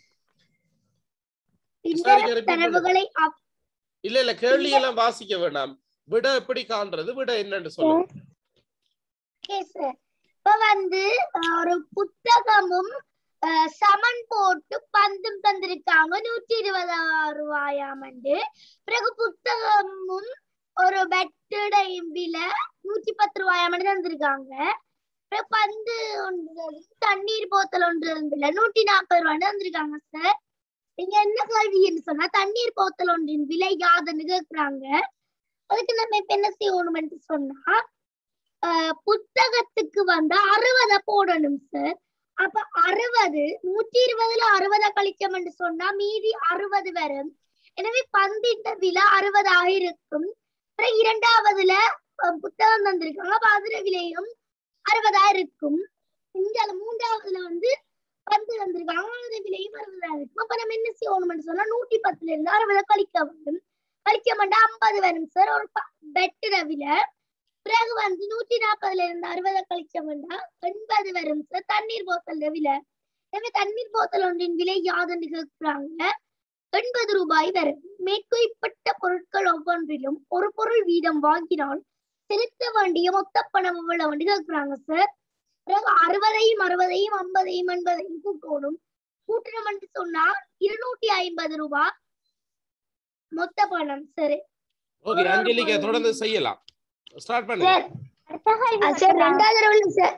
இந்த சரிங்க, repeat பண்ணுங்க. தரவுகளை அப்- இல்ல இல்ல கேள்வி எல்லாம் வாசிக்க வேண்டாம் விட எப்படி காண்றது விட என்னன்னு சொல்லுங்க Okay, sir. இப்ப வந்து அஹ், ஒரு புத்தகமும் அஹ், சமன் போட்டு பந்தும் தந்திருக்காங்க நூற்றி இருபதாயிரம் ரூபாயாம் வந்து பிறகு புத்தகமும் ஒரு பெட்டுடையும் விலை நூற்றி பத்து ரூபாயாம் வந்து தந்திருக்காங்க பிறகு பந்து ஒன்று தண்ணீர் போத்தல் ஒன்று விலை நூற்றி நாற்பது ரூபாய் தந்திருக்காங்க சார் நீங்க என்ன கேள்வின்னு சொன்னா தண்ணீர் போத்தல் ஒன்றின் விலை யாதுன்னு கேக்குறாங்க அதுக்கு நம்ம இப்ப என்ன செய்யணும்னு சொன்னா ஆஹ் புத்தகத்துக்கு வந்து அறுபதை போடணும் சார் அப்ப அறுபது நூற்றி இருபதுல அறுபதை கழிச்சோம்னு சொன்னா மீதி அறுபது வரும் எனவே பந்திட்ட விலை அறுபதாக இருக்கும் அப்புறம் இரண்டாவதுல அஹ், புத்தகம் தந்திருக்காங்க அப்ப அதுல விலையும் அறுபதா இருக்கும் இந்த மூன்றாவதுல வந்து பந்து தந்திருக்காங்க அதோட விலையும் அறுபதா இருக்கும் அப்ப நம்ம என்ன செய்யணும்னு சொன்னா நூத்தி பத்துல இருந்து அறுபதை கழிக்க வேண்டும் கழிக்க மாட்டா ஐம்பது வரும் சார் ஒரு பெட்டுற விலை பிறகு வந்து நூத்தி நாற்பதுல இருந்து அறுபதை கழிக்க வேண்டாம் எண்பது வரும் சார் தண்ணீர் போத்தல் விலை எனவே தண்ணீர் போத்தல் ஒன்றின் விலை யாதுன்னு கேட்கிறாங்க எண்பது ரூபாய் வரும் மேற்குறிப்பிட்ட பொருட்கள் ஒவ்வொன்றிலும் ஒரு பொருள் வீதம் வாங்கினால் செலுத்த வேண்டிய மொத்த பணம் எவ்வளவு கேட்கிறாங்க சார் பிறகு அறுபதையும் அறுபதையும் ஐம்பதையும் எண்பதையும் கூட்டணும் கூட்டணும் என்று சொன்னா இருநூத்தி ஐம்பது ரூபாய் மொத்த பணம் சரி ஓகே அஞ்சலிக்கா தொடர்ந்து செய்யலாம் ஸ்டார்ட் பண்ணுங்க சார் அடுத்த கேள்வி சார் வந்து ரெண்டாவது தடவை சார்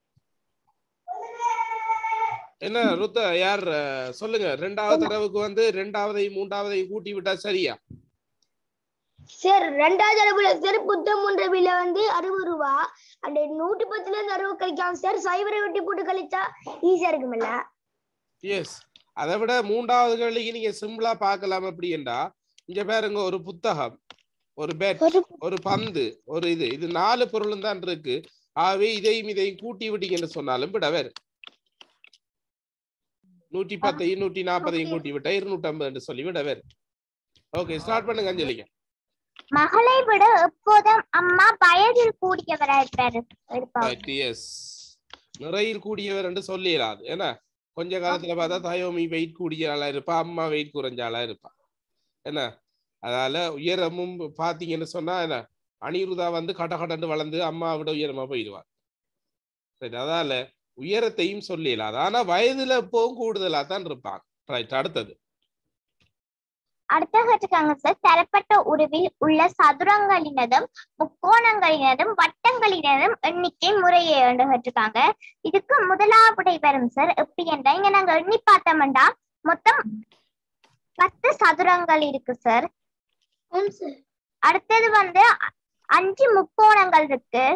என்ன ருத்த யார் அஹ், சொல்லுங்க ரெண்டாவது தடவுக்கு வந்து ரெண்டாவதையும் மூன்றாவதையும் கூட்டி விட்டா சரியா சார் ரெண்டாவது தடவை சார் புத்தம் என்ற விலை வந்து அறுபது ரூபா அந்த நூற்றி பத்துல இருந்து அறுபது கழிக்கலாம் சார் சைபரை வெட்டி போட்டு கழிச்சா ஈஸியா இருக்குமில்ல எஸ் அதை விட மூன்றாவது கேள்விக்கு நீங்க சிம்பிளா பார்க்கலாம் அப்படின்னா இங்க பாருங்க ஒரு புத்தகம் ஒரு பேட் ஒரு பந்து ஒரு இது இது நாலு பொருளும் தான் இருக்கு ஆகவே இதையும் இதையும் கூட்டி விட்டீங்கன்னு சொன்னாலும் விட வேறு நூற்றி பத்தையும் நூற்றி நாற்பதையும் கூட்டி விட்டா இருநூற்றி ஐம்பது சொல்லி விட வேறு ஓகே ஸ்டார்ட் பண்ணுங்க அஞ்சலிங்க மகளை விட எப்போதும் அம்மா வயதில் கூடியவரா இருப்பாரு இருப்பாங்க ரைட் எஸ் நிறையில் கூடியவர் என்று சொல்லிடாது ஏன்னா கொஞ்ச காலத்துல பார்த்தா தாயோமி வெயிட் கூடிய ஆளா இருப்பா அம்மா வெயிட் குறைஞ்ச ஆளா இருப்பா என்ன அதனால உயரமும் பாத்தீங்கன்னு சொன்னா என்ன அனிருதா வந்து கடகடன்னு வளர்ந்து அம்மா விட உயரமா போயிடுவார் சரி அதால உயரத்தையும் சொல்லிடலாம் ஆனா வயதுல எப்பவும் கூடுதலா தான் இருப்பாங்க ரைட் அடுத்தது அடுத்த கேட்டிருக்காங்க சார் தரப்பட்ட உருவில் உள்ள சதுரங்களினதும் முக்கோணங்களினதும் வட்டங்களினதும் எண்ணிக்கை முறையே என்று கேட்டிருக்காங்க இதுக்கு முதலாவுடை வரும் சார் எப்படி என்றா இங்க நாங்க எண்ணி பார்த்தோம்டா மொத்தம் பத்து சதுரங்கள் இருக்கு சார் சார் அடுத்தது வந்து அ- அஞ்சு முக்கோணங்கள் இருக்கு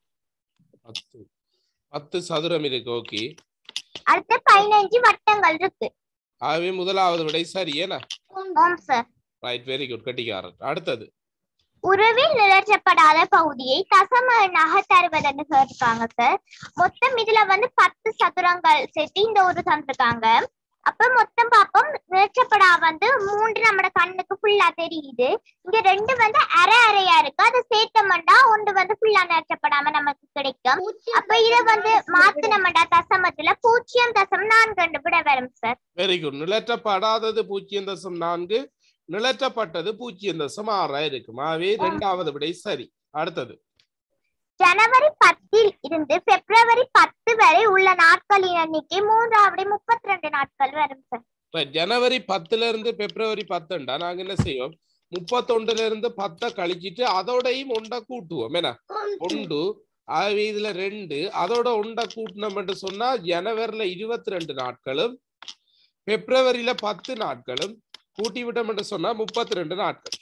பத்து பத்து சதுரம் இருக்கு ஓகே அடுத்து பதினஞ்சு வட்டங்கள் இருக்கு ஆகவே முதலாவது விடை சரி ஏன்னா ஆம் சார் ரைட் வெரி குட் கட்டிக்காரன் அடுத்தது உறவில் நிழற்றப்படாத பகுதியை தசம எண்ணாக தருவதுன்னு சொல்லிருக்காங்க சார் மொத்தம் இதுல வந்து பத்து சதுரங்கள் சேர்த்து இந்த ஒரு தந்திருக்காங்க அப்ப மொத்தம் பார்ப்போம் நிழற்றப்படா வந்து மூன்று நம்ம கண்ணுக்கு ஃபுல்லா தெரியுது இங்க ரெண்டு வந்து அரை அரையா இருக்கு அது சேர்த்தோம்டா ஒன்று வந்து ஃபுல்லா நிழற்றப்படாம நமக்கு கிடைக்கும் அப்ப இத வந்து மாத்தினோம்டா தசமத்துல பூஜ்ஜியம் தசம் நான்கு ரெண்டு விட வரும் சார் வெரி குட் நிலற்றப்படாதது பூஜ்ஜியம் தசம் நான்கு நிலற்றப்பட்டது பூஜ்ஜியம் தசம் ஆறா இருக்கும் ஆகவே இரண்டாவது விடை சரி அடுத்தது ஜனவரி பத்தில் இருந்து பிப்ரவரி பத்து வரை உள்ள நாட்களின் எண்ணிக்கை மூன்றாவது முப்பத்தி ரெண்டு நாட்கள் வரும் சார் Right, ஜனவரி பத்துல இருந்து பிப்ரவரி பத்துண்டா நாங்க என்ன செய்வோம் முப்பத்தொண்டுல இருந்து பத்தை கழிச்சிட்டு அதோடையும் ஒண்டை கூட்டுவோம் என்ன ஒண்டு ஆகவே இதுல ரெண்டு அதோட ஒண்டை கூட்டினோம்னு சொன்னா ஜனவரில இருபத்தி ரெண்டு நாட்களும் பிப்ரவரியில பத்து நாட்களும் கூட்டி விட்டோம்னு சொன்னா முப்பத்தி ரெண்டு நாட்கள்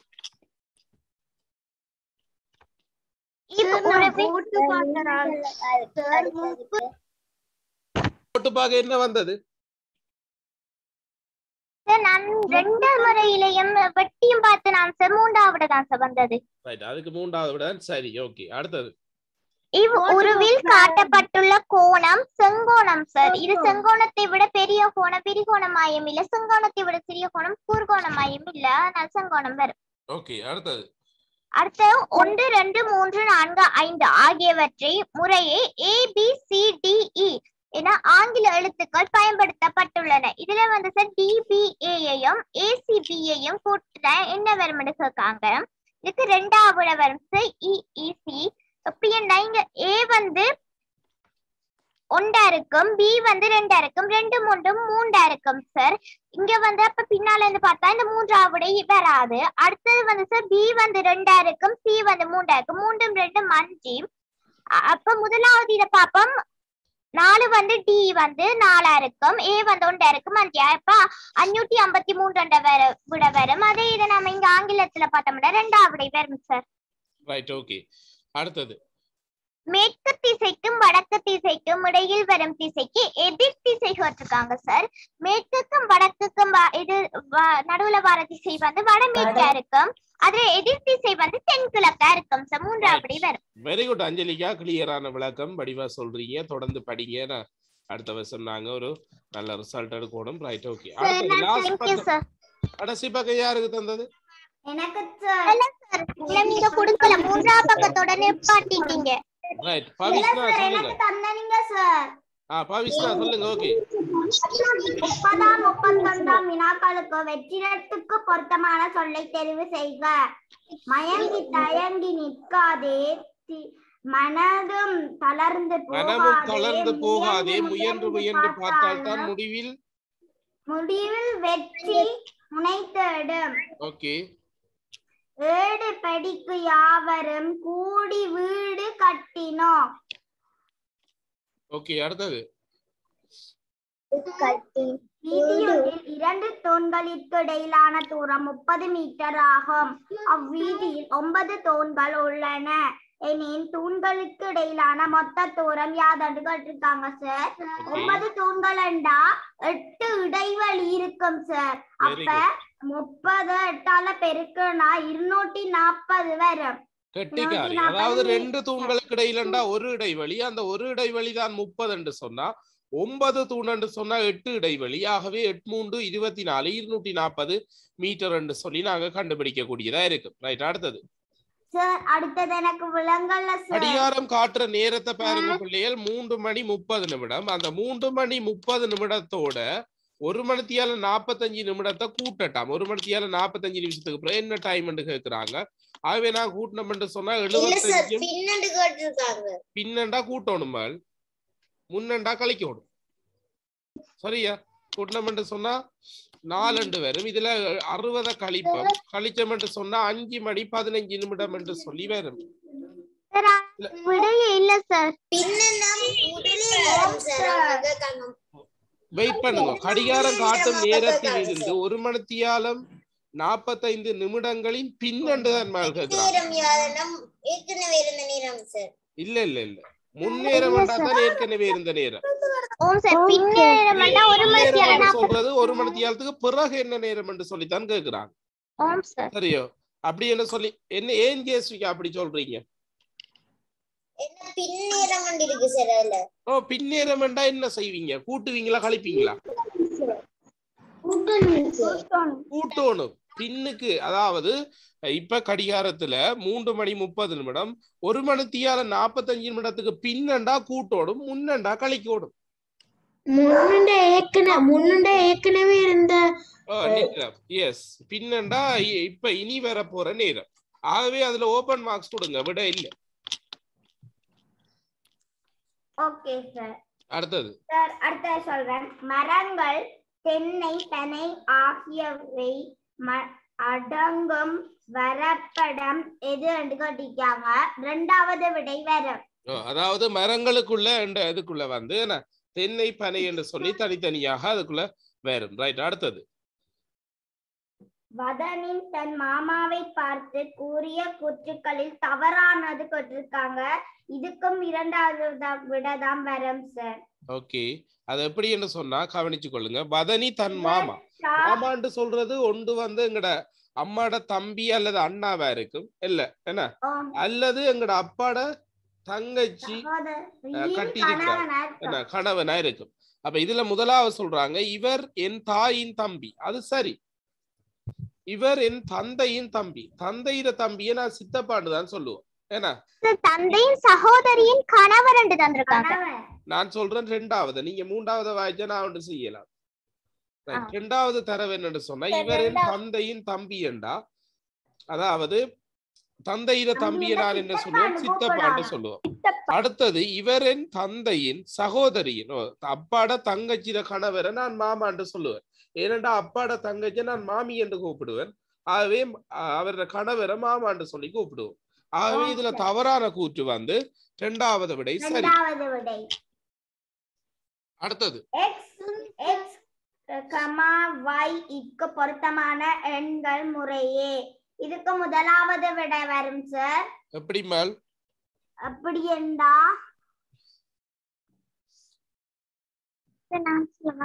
இப்ப உறவில் போட்டு பார்க்க என்ன வந்தது சார், நான் ரெண்டு முறையிலையும் வெட்டியும் பார்த்து நான் சார் மூன்றாவது தான் சார் வந்தது ரைட் அதுக்கு மூன்றாவது விட சரி ஓகே அடுத்தது இவ் உருவில் காட்டப்பட்டுள்ள கோணம் செங்கோணம் சார் இது செங்கோணத்தை விட பெரிய கோணம் விரிகோணமாயும் இல்ல செங்கோணத்தை விட சிறிய கோணம் கூர்கோணமாயும் இல்ல அதனால செங்கோணம் வரும் ஓகே அடுத்தது அடுத்து ஒன்று ரெண்டு மூன்று நான்கு ஐந்து ஆகியவற்றை முறையே A B C D E என ஆங்கில எழுத்துக்கள் பயன்படுத்தப்பட்டுள்ளன இதுல வந்து சார் டிபிஏயையும் ஏசிபியையும் கூட்டுற என்ன வரும்னு கேட்காங்க இதுக்கு ரெண்டாவது வரும் சார் இஇசி எப்படின்னா இங்க ஏ வந்து ஒண்டா இருக்கும் பி வந்து ரெண்டா இருக்கும் ரெண்டு மூன்றும் மூண்டா இருக்கும் சார் இங்க வந்து அப்ப பின்னால இருந்து பார்த்தா இந்த மூன்றாவது வராது அடுத்தது வந்து சார் பி வந்து ரெண்டா இருக்கும் சி வந்து மூண்டா இருக்கும் மூன்றும் ரெண்டும் அஞ்சு அ- அப்ப முதலாவது இத பாப்போம் நாலு வந்து டி வந்து நாலா இருக்கும் ஏ வந்து ஒன்றா இருக்கும் அஞ்சு அப்ப அஞ்சூத்தி ஐம்பத்தி மூன்று வர விட வரும் அதே இதை நம்ம இங்க ஆங்கிலத்துல பார்த்தோம்னா ரெண்டாவது வரும் சார் ரைட் ஓகே அடுத்தது மேற்கு திசைக்கும் வடக்கு திசைக்கும் இடையில் வரும் திசைக்கு எதிர் திசை கொடுத்திருக்காங்க சார் மேற்குக்கும் வடக்குக்கும் வ- இது வ- நடுவுல வர திசை வந்து வடமேற்கா இருக்கும் அதுல எதிர் திசை வந்து தென்கிழக்கா இருக்கும் சார் மூன்றாவது வரும் வெரி குட் அஞ்சலிக்கா கிளியரான விளக்கம் வடிவா சொல்றீங்க தொடர்ந்து படிங்க நான் அடுத்த வருஷம் நாங்க ஒரு நல்ல ரிசல்ட் எடுக்கணும் ரைட் ஓகே Sir, அடுத்தது லாஸ்ட் தேங்க்யூ பக்கம் சார் கடைசி பக்கம் யாருக்கு தந்தது எனக்கு இல்ல சார் இல்ல நீங்க கொடுக்கல மூன்றாம் பக்கத்தோட நிப்பாட்டிட்டீங்க ரைட் பவிஷ்ணா சொல்லுங்க தந்தனீங்க சார் ஆ பவிஷ்ணா சொல்லுங்க ஓகே முப்பதாம் முப்பத்தொன்றாம் வினாக்களுக்கு வெற்றிடத்துக்கு பொருத்தமான சொல்லை தெரிவு செய்க மயங்கி தயங்கி நிற்காதே தி- மனதும் தளர்ந்து மனமும் போகாதே, தளர்ந்து போகாதே முயன்று முயன்று முயன்று பார்த்தால் தான் பார்த்தாலும் முடிவில் முடிவில் வெற்றி முனைத்தேடும் ஓகே ஏடு படிக்கு யாவரும் கூடி வீடு கட்டினோம் ஓகே அடுத்தது வீதியொன்றில் இரண்டு தூண்களிற்கு இடையிலான தூரம் முப்பது மீட்டர் ஆகும் அவ்வீதியில் ஒன்பது தூண்கள் உள்ளன எனின் தூண்களுக்கு இடையிலான மொத்த தூரம் யாதண்டு கேட்டிருக்காங்க சார் ஒன்பது தூண்கள் என்றா எட்டு இடைவெளி இருக்கும் சார் வெரி அப்ப முப்பது எட்டால பெருக்குனா இருநூற்றி நாற்பது வரும் கெட்டிக்காரி நாற்பது அதாவது மீட்டர். ரெண்டு தூண்களுக்கு இடையிலண்டா ஒரு இடைவெளி அந்த ஒரு இடைவெளி தான் முப்பது என்று சொன்னா ஒன்பது தூண் என்று சொன்னா எட்டு இடைவெளி ஆகவே எட்டு மூன்று இருபத்தி நாலு இருநூற்றி நாற்பது மீட்டர் என்று சொல்லி நாங்க கண்டுபிடிக்க கூடியதா இருக்கு ரைட் அடுத்தது சார் அடுத்தது எனக்கு விளங்கல சார் கடிகாரம் காட்டுற நேரத்தை பாருங்க பிள்ளைகள் மூன்று மணி முப்பது நிமிடம் அந்த மூன்று மணி முப்பது நிமிடத்தோட ஒரு மணித்தியால நாற்பத்தஞ்சு நிமிடத்தை கூட்டட்டாம் ஒரு மணித்தியால நாற்பத்தஞ்சு நிமிஷத்துக்கு பிறகு என்ன டைம் கேக்குறாங்க ஆகவே நான் கூட்டணும் சொன்னா எழுபத்தஞ்சு பின்னண்டு கேட்டிருக்காங்க பின்னண்டா கூட்டணும் மேல் முன்னண்டா கழிக்கணும் சரியா கூட்டணும் சொன்னா நாலண்டு வரும் இதுல அறுபதை கழிப்போம் கழிச்சோம் என்று சொன்னா அஞ்சு மணி பதினஞ்சு நிமிடம் என்று சொல்லி வரும் விடையே இல்ல சார் பின்னா முதலில் வரும் சார் அவங்க கேட்காங்க வெயிட் பண்ணுங்க கடிகாரம் காட்டும் நேரத்தில் இருந்து ஒரு மணித்தியாலம் நாற்பத்தைந்து நிமிடங்களின் பின்னண்டு தான் மேல் கேட்கிறாங்க நேரம் யாரெல்லாம் ஏற்கனவே இருந்த நேரம் சார் இல்ல இல்ல இல்ல முன்னேறம் தான் ஏற்கனவே இருந்த நேரம் ஓம் சார் பின்னேரம் ஒரு மணி முன்னேறம் என்று சொல்றது ஒரு மணித்தியாலத்துக்கு பிறகு என்ன நேரம் என்று சொல்லித்தான் கேட்கிறாங்க ஓம் சார் சரியோ அப்படி என்ன சொல்லி என்ன ஏன் ஜேஸ்விகா அப்படி சொல்றீங்க என்ன பின்னேரம் கொண்டு இருக்கு சார் அதுல ஓ பின்னேரம் என்றா என்ன செய்வீங்க கூட்டுவீங்களா கழிப்பீங்களா கூட்டணும் பின்னுக்கு அதாவது இப்ப கடிகாரத்துல மூன்று மணி முப்பது நிமிடம் ஒரு மணித்தியால நாற்பத்தஞ்சு நிமிடத்துக்கு பின்னண்டா கூட்டோடும் முன்னண்டா கழிக்கோடும் முன்னுண்ட ஏற்கனவே முன்னுண்ட ஏற்கனவே இருந்த எஸ் பின்னண்டா இ- இப்ப இனி வர போற நேரம் ஆகவே அதுல ஓபன் மார்க்ஸ் கொடுங்க விட இல்ல ஓகே சார் அடுத்தது சார் அடுத்த சொல்றேன் மரங்கள் தென்னை பனை ஆகியவை ம- அடங்கும் வரப்படம் எது என்று கேட்டிருக்காங்க ரெண்டாவது விடை வரும் ஓ, அதாவது மரங்களுக்குள்ள என்ற இதுக்குள்ள வந்து என்ன தென்னை பனை என்று சொல்லி தனித்தனியாக அதுக்குள்ள வரும் ரைட் அடுத்தது வதனின் தன் மாமாவை பார்த்து கூறிய கூற்றுக்களில் தவறானது கேட்டிருக்காங்க இதுக்கும் இரண்டாவது த- விடதான் வரும் சார் ஓகே அது எப்படி என்று சொன்னா கவனிச்சு கொள்ளுங்க பதனி தன் மாமா மாமான்னு சொல்றது ஒன்று வந்து எங்கட அம்மாட தம்பி அல்லது அண்ணாவா இருக்கும் இல்ல என்ன அல்லது எங்கட அப்பாட தங்கச்சி கட்டியிருக்காங்க. என்ன கணவனா இருக்கும் அப்ப இதுல முதலாவது சொல்றாங்க இவர் என் தாயின் தம்பி அது சரி இவர் என் தந்தையின் தம்பி தந்தையிட தம்பியை நான் சித்தப்பாண்டு தான் சொல்லுவோம் ஏன்னா தந்தையின் சகோதரியின் கணவர் என்று தந்திருக்காங்க நான் சொல்றேன் ரெண்டாவது நீங்க மூன்றாவது வாய்ச்சா நான் ஒன்று செய்யலாம் Right. ஆ. ரெண்டாவது தரவு என்னன்னு சொன்னா சரி, இவரின் ரெண்டாவது. தந்தையின் தம்பி என்றா அதாவது தந்தையிட தம்பியை நான் என்ன சித்தப்பான்னு சொல்லுவோம் சித்தப்பான்னு கூப்பிடலாம். சொல்லுவோம் அடுத்தது இவரின் தந்தையின் சகோதரியின் ஓ, அப்பாட தங்கச்சிட கணவரை நான் மாமான்னு சொல்லுவேன் ஏனென்றா அப்பாட தங்கச்சியை நான் மாமி என்று கூப்பிடுவேன் ஆகவே அ- அவரோட கணவரை மாமான்னு சொல்லி கூப்பிடுவோம் ஆகவே இதுல Okay. தவறான கூற்று வந்து இரண்டாவது விடை சரி இரண்டாவது விடை அடுத்தது எக்ஸ் எக்ஸ் கமா y இக்கு பொருத்தமான எண்கள் முறையே இதுக்கு முதலாவது விடை வரும் சார் எப்படி மேல் அப்படி என்றா நான் சொல்லவா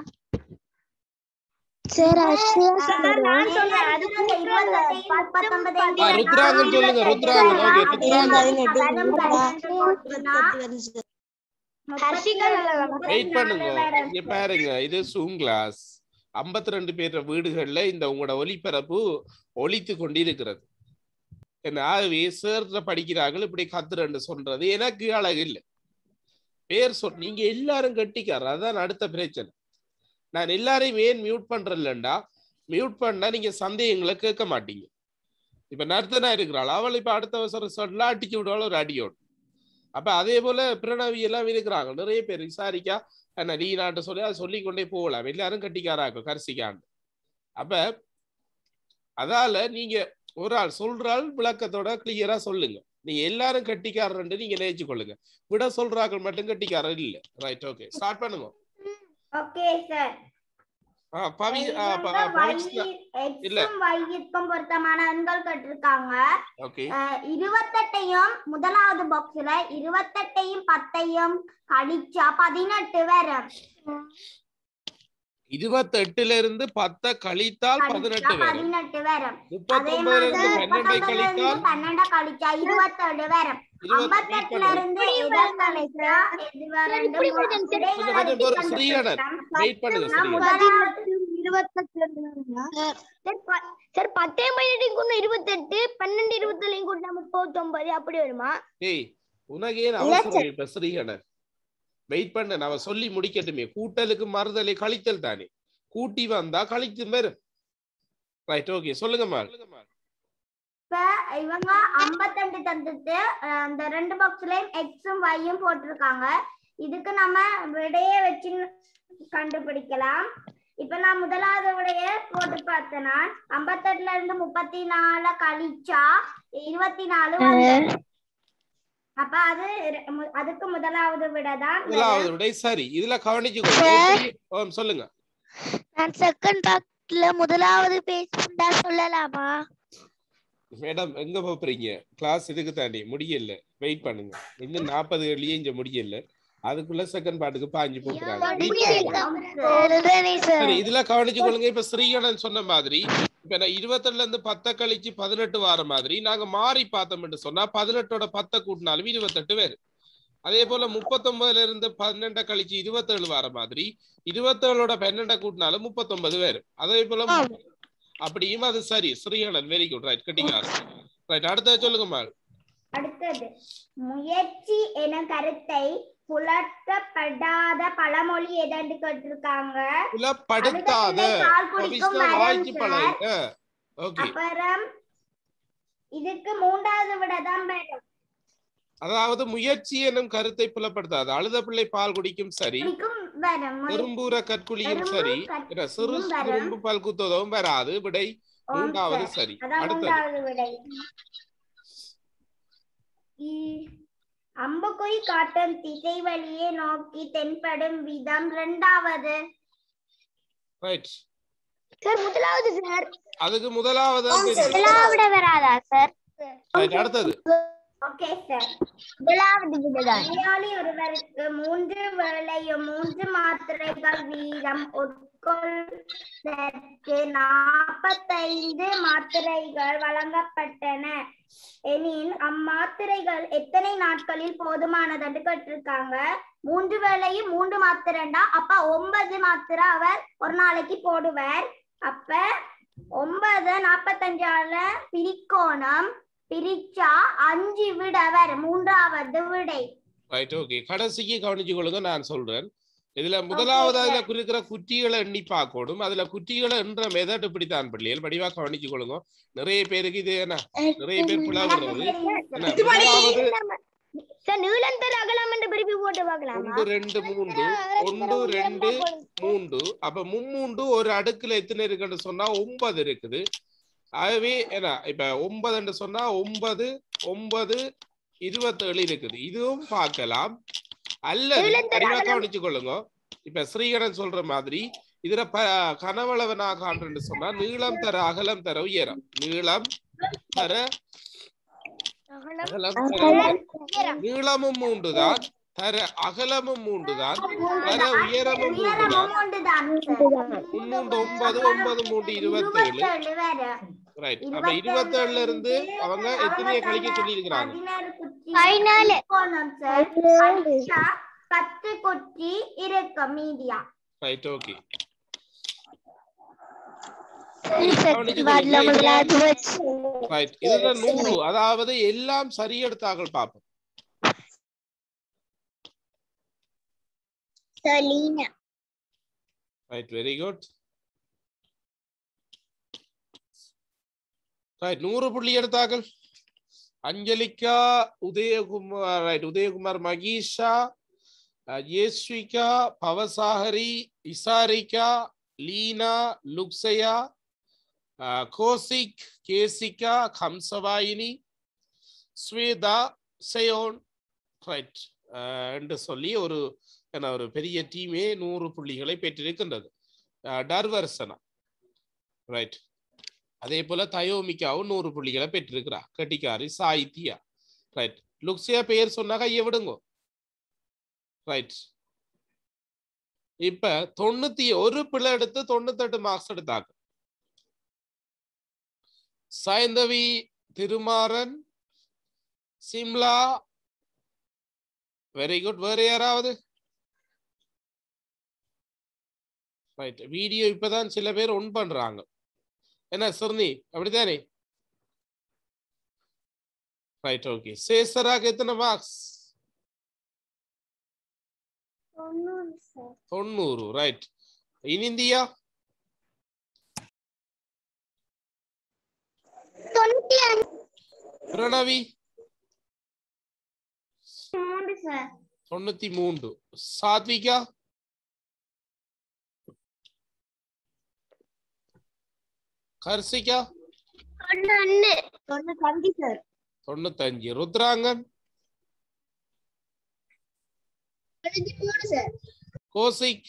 சார் நான் சொல்றேன் அது இருபத்தெட்டு, முப்பத்தொன்பது, ஆ, ருத்ராங்கன் சொல்லுங்க ருத்ராங்கன் ஓகே ருத்ராங்கன் வெயிட் பண்ணுங்க இங்க பாருங்க இது சூம் கிளாஸ் 52 ரெண்டு பேர் வீடுகள்ல இந்த உங்களோட ஒலிபரப்பு ஒலித்து கொண்டிருக்கிறது என்ன ஆகவே சேர்ல படிக்கிறார்கள் இப்படி கத்துறன்னு சொல்றது எனக்கு அழகு இல்லை பேர் சொல் நீங்க எல்லாரும் கட்டிக்கார அதான் அடுத்த பிரச்சனை நான் எல்லாரையும் ஏன் மியூட் பண்றேன்லண்டா மியூட் பண்ணா நீங்க சந்தேகங்களை கேட்க மாட்டீங்க இப்ப நர்த்தனா இருக்கிறாள் அவள் இப்ப அடுத்த வருஷம் ரிசல்ட்ல அடிச்சு விடுவாள் ஒரு அடியோடு அப்ப அதே போல பிரணவி எல்லாம் இருக்கிறாங்க நிறைய பேர் விசாரிக்கா என்ன நீ நாட்டு சொல்லி அதை சொல்லி கொண்டே போகலாம் எல்லாரும் கட்டிக்காராக்கும் கரிசிக்காண்டு அப்ப அதால நீங்க ஒரு ஆள் சொல்ற ஆள் விளக்கத்தோட கிளியரா சொல்லுங்க நீங்க எல்லாரும் கட்டிக்காரன்னு நீங்க நினைச்சு கொள்ளுங்க விட சொல்றாக்கள் மட்டும் கட்டிக்காரர் இல்ல ரைட் ஓகே ஸ்டார்ட் பண்ணுங்க ஓகே சார் ஆ, பவி ஆ, ப- ஆ, பவிஷ்ணா இல்ல. எக்ஸும் வைக்கும் பொருத்தமான எண்கள் கட்டிருக்காங்க ஓகே அஹ், இருபத்தெட்டையும் முதலாவது பாக்ஸ்ல இருபத்தெட்டையும் பத்தையும் கழிச்சா பதினெட்டு வரும் இருபத்தெட்டுல இருந்து பத்த கழித்தால் கழிச்சா பதினெட்டு வரும் பதினெட்டு வரும் அதே முப்பத்தொன்பதுல மாதிரி இருந்து பன்னெண்டை முப்பத்தொன்பதுல இருந்து கழித்தால் பன்னெண்டை கழிச்சா இருபத்தேழு வரும் இருபத்தி ஐம்பத்தெட்டுல இருந்து எதை கழிச்சா இது வரும் இப்படி வருது. கொஞ்சம் கொஞ்சம் பொறு- ஸ்ரீகணன் வெயிட் பண்ணுங்க நான் ஸ்ரீகணன் முதலாவது சார் பத்தையும் பதினெட்டையும் கூட இருபத்தெட்டு பன்னெண்டு இருபத்தேழையும் கூட முப்பத்தொன்பது அப்படி வருமா ஏய் உனக்கு ஏன் அவசரம் இப்ப ஸ்ரீகணன் வெயிட் பண்ண நான் சொல்லி முடிக்கட்டுமே கூட்டலுக்கு மறுதலை கழித்தல் தானே கூட்டி வந்தா கழித்து வரும் ரைட் ஓகே சொல்லுங்கம்மா இப்ப இவங்க ஐம்பத்தெண்டு தந்துட்டு அஹ், அந்த ரெண்டு பாக்ஸ்லயும் எக்ஸும் ஒய்யும் போட்டிருக்காங்க இதுக்கு நம்ம விடைய வச்சு கண்டுபிடிக்கலாம் இப்ப நான் முதலாவது விடைய போட்டு பார்த்தேன்னா ஐம்பத்தெட்டுல இருந்து முப்பத்தி நாலு கழிச்சா இருபத்தி நாலு வந்தது. அப்ப அது ரெ- மு- அதுக்கு முதலாவது விட தான் முதலாவது விடை சரி இதுல கவனிச்சுக்கோங்க சொல்லுங்க நான் செகண்ட் பாக்ஸ்ல முதலாவது பேஜ் சொல்லலாமா மேடம் எங்க போறீங்க கிளாஸ் இதுக்கு தாண்டி முடியல வெயிட் பண்ணுங்க இன்னும் நாற்பது வெளியே இங்க முடியல அதுக்குள்ள செகண்ட் பாட்டுக்கு பாஞ்சு போக்குறாங்க Wait பண்ணுங்க. சரி இதுல கவனிச்சு கொள்ளுங்க இப்ப ஸ்ரீகணன் சொன்ன மாதிரி இப்ப நான் இருபத்தெட்டுல இருந்து பத்த கழிச்சு பதினெட்டு வார மாதிரி நாங்க மாறி பார்த்தோம்னு சொன்னா பதினெட்டோட பத்த கூட்டினாலும் இருபத்தெட்டு பேர் அதே போல முப்பத்தொன்பதுல இருந்து பன்னெண்ட கழிச்சு இருபத்தேழு வார மாதிரி இருபத்தேழோட பன்னெண்ட கூட்டினாலும் முப்பத்தொன்பது பேர் அதே போல அப்படியும் அது சரி ஸ்ரீகணன் வெரி குட் ரைட் கட்டிக்காரு ரைட் அடுத்தது சொல்லுங்கம்மா அடுத்தது முயற்சி என கருத்தை புலர்த்தப்படாத பழமொழி எதன்னு கேட்டிருக்காங்க புலப்படுத்தாத அதுக்கு பால் குடிக்கும் பவிஷ்ணா மரம் வாய்ச்சி சார். பழக ஓகே அப்புறம் இதுக்கு மூன்றாவது விட தான் வரும் அதாவது முயற்சி எனும் கருத்தை புலப்படுத்தாது அழுத பிள்ளை பால் குடிக்கும் சரி இதுக்கும் வரும் முயற்சி. பெரும்பூர கற்குழியும் பெரும்பூர சரி கற்- என்ன சிறு ம், வரும். குறும்பு பால் குத்துவதும் வராது விடை ஓம் மூன்றாவது சார். சரி அதான் அடுத்தது மூன்றாவது விடை இ- அம்புக்குறி காட்டும் திசை வழியே நோக்கி தென்படும் விதம் இரண்டாவது ரைட் சார் முதலாவது சார் அதுக்கு முதலாவது ஆம் சார். முதலாவிட வராதா சார் ரைட் அடுத்தது ஓகே சார் முதலாவது விடுதான் நோயாளி ஒருவருக்கு மூன்று வேளையும் மூன்று மாத்திரைகள் வீதம் உட்கொள்வதற்கு நாற்பத்தைந்து மாத்திரைகள் வழங்கப்பட்டன எனின் அம்மாத்திரைகள் எத்தனை நாட்களில் போதுமானதுன்னு கேட்டிருக்காங்க மூன்று வேளையும் மூன்று மாத்திரைண்டா அப்ப ஒன்பது மாத்திரை அவர் ஒரு நாளைக்கு போடுவார் அப்ப ஒன்பது நாற்பத்தஞ்சால பிரிக்கோணம் பிரிச்சா அஞ்சு விட வரும் மூன்றாவது விடை ரைட் ஓகே கடைசிக்கு கவனிச்சு கொள்ளுங்க நான் சொல்றேன் இதுல முதலாவது அதுல குறிக்கிற குற்றிகளை எண்ணி பார்க்கணும் அதுல குற்றிகளை என்ற மெதட் இப்படித்தான் பிள்ளைகள் படிவா கவனிச்சு கொள்ளுங்க நிறைய பேருக்கு இது என்ன நிறைய பேர் எனக்கு புலவுறது தெரியும் என்ன முதலாவது சார் நீளம் தர அகலம் என்று பிரிப்பி போட்டு பார்க்கலாமா ஒன்று ரெண்டு மூன்று ஒன்று ரெண்டு மூன்று அப்ப மும்மூண்டு ஒரு அடுக்குல எத்தனை இருக்குன்னு சொன்னா ஒன்பது இருக்குது ஆகவே என்ன இப்ப ஒன்பதுன்னு சொன்னா ஒன்பது ஒன்பது இருபத்தேழு இருக்குது இதுவும் பார்க்கலாம் அல்லது தெளிவா கவனிச்சு கொள்ளுங்க இப்ப ஸ்ரீகரன் சொல்ற மாதிரி இதுல ப கனவளவனா காண்றேன்னு சொன்னா நீளம் தர அகலம் தர உயரம் நீளம் தர அகலம் தர நீளமும் மூன்றுதான் தர அகலமும் மூன்றுதான் தர உயரமும் மூன்றுதான் உயரமும் ஒன்றுதான் சார். முன்னூண்டு ஒன்பது ஒன்பது மூன்று இருபத்தேழு இருபத்தேழு வரும். ரைட் அப்ப இருபத்தேழுல இருந்து அவங்க எத்தனைய கழிக்க சொல்லி இருக்கிறாங்க பதினாறு குச்சி பதினாலு. கோணம் சார். அடிச்சா பத்து குச்சி இருக்கு மீடியா ரைட் ஓகே வார்டுல முதலாவது வச்சு ரைட் இதுல நூறு அதாவது எல்லாம் சரி எடுத்தார்கள் பார்ப்போம் Salina right very good right நூறு புள்ளி எடுத்தார்கள் அஞ்சலிகா உதயகுமார் ரைட் உதயகுமார் மகீஷா அஹ், யேஸ்விகா பவசாகரி இசாரிகா லீனா லுக்ஸயா அஹ், கோசிக் கேசிகா கம்சவாயினி ஸ்வேதா செயோன் ரைட் என்று சொல்லி ஒரு என்ன ஒரு பெரிய டீமே நூறு புள்ளிகளை பெற்றிருக்கின்றது அஹ், டர்வர்சனா ரைட் அதே போல தயோமிகாவும் நூறு புள்ளிகளை பெற்றிருக்கிறா கட்டிக்காரி சாயித்தியா ரைட் லுக்ஸியா பெயர் சொன்னா கையை விடுங்க ரைட் இப்ப தொண்ணூத்தி ஒரு பிள்ளை எடுத்து தொண்ணூத்தெட்டு மார்க்ஸ் எடுத்தாங்க சாயந்தவி திருமாறன் சிம்லா வெரி குட் வேற யாராவது ரைட் வீடியோ இப்பதான் சில பேர் ஒன் பண்றாங்க என்ன சுர்ணி அப்படித்தானே ரைட் ஓகே சேசராக்கு எத்தனை மார்க்ஸ் தொண்ணூறு ரைட் இனிந்தியா தொண்ணூத்தி பிரணவி மூன்று சார் தொண்ணூத்தி மூன்று சாத்விகா கர்சிகா ஒன்னு தொண்ணூத்தஞ்சு சார் தொண்ணூத்தஞ்சு ருத்ராங்கன் தொண்ணூத்தி மூணு சார் கோசிக்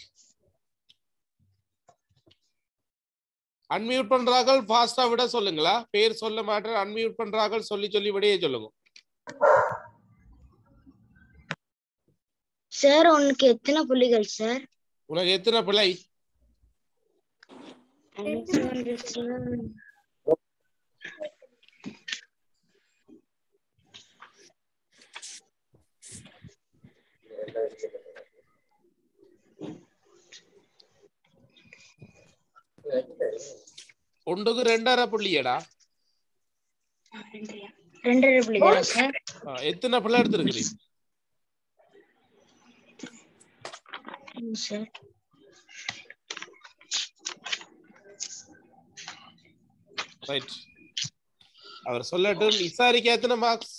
அன்மியூட் பண்றார்கள் ஃபாஸ்டா விட சொல்லுங்களா பேர் சொல்ல மாட்டேன் அன்மியூட் பண்றார்கள் சொல்லி சொல்லி விடையே சொல்லுங்க சார் உனக்கு எத்தனை புள்ளிகள் சார் உனக்கு எத்தனை பிள்ளை ஒன்றுக்கு ரெண்டரை புள்ளியடா ரெண்டரை புள்ளிகளா சார் ஆ, எத்தனை பிள்ளை எடுத்திருக்கிறீங்க சார் ரைட் அவர் சொல்லட்டும் இசாரிக்கு எத்தனை மார்க்ஸ்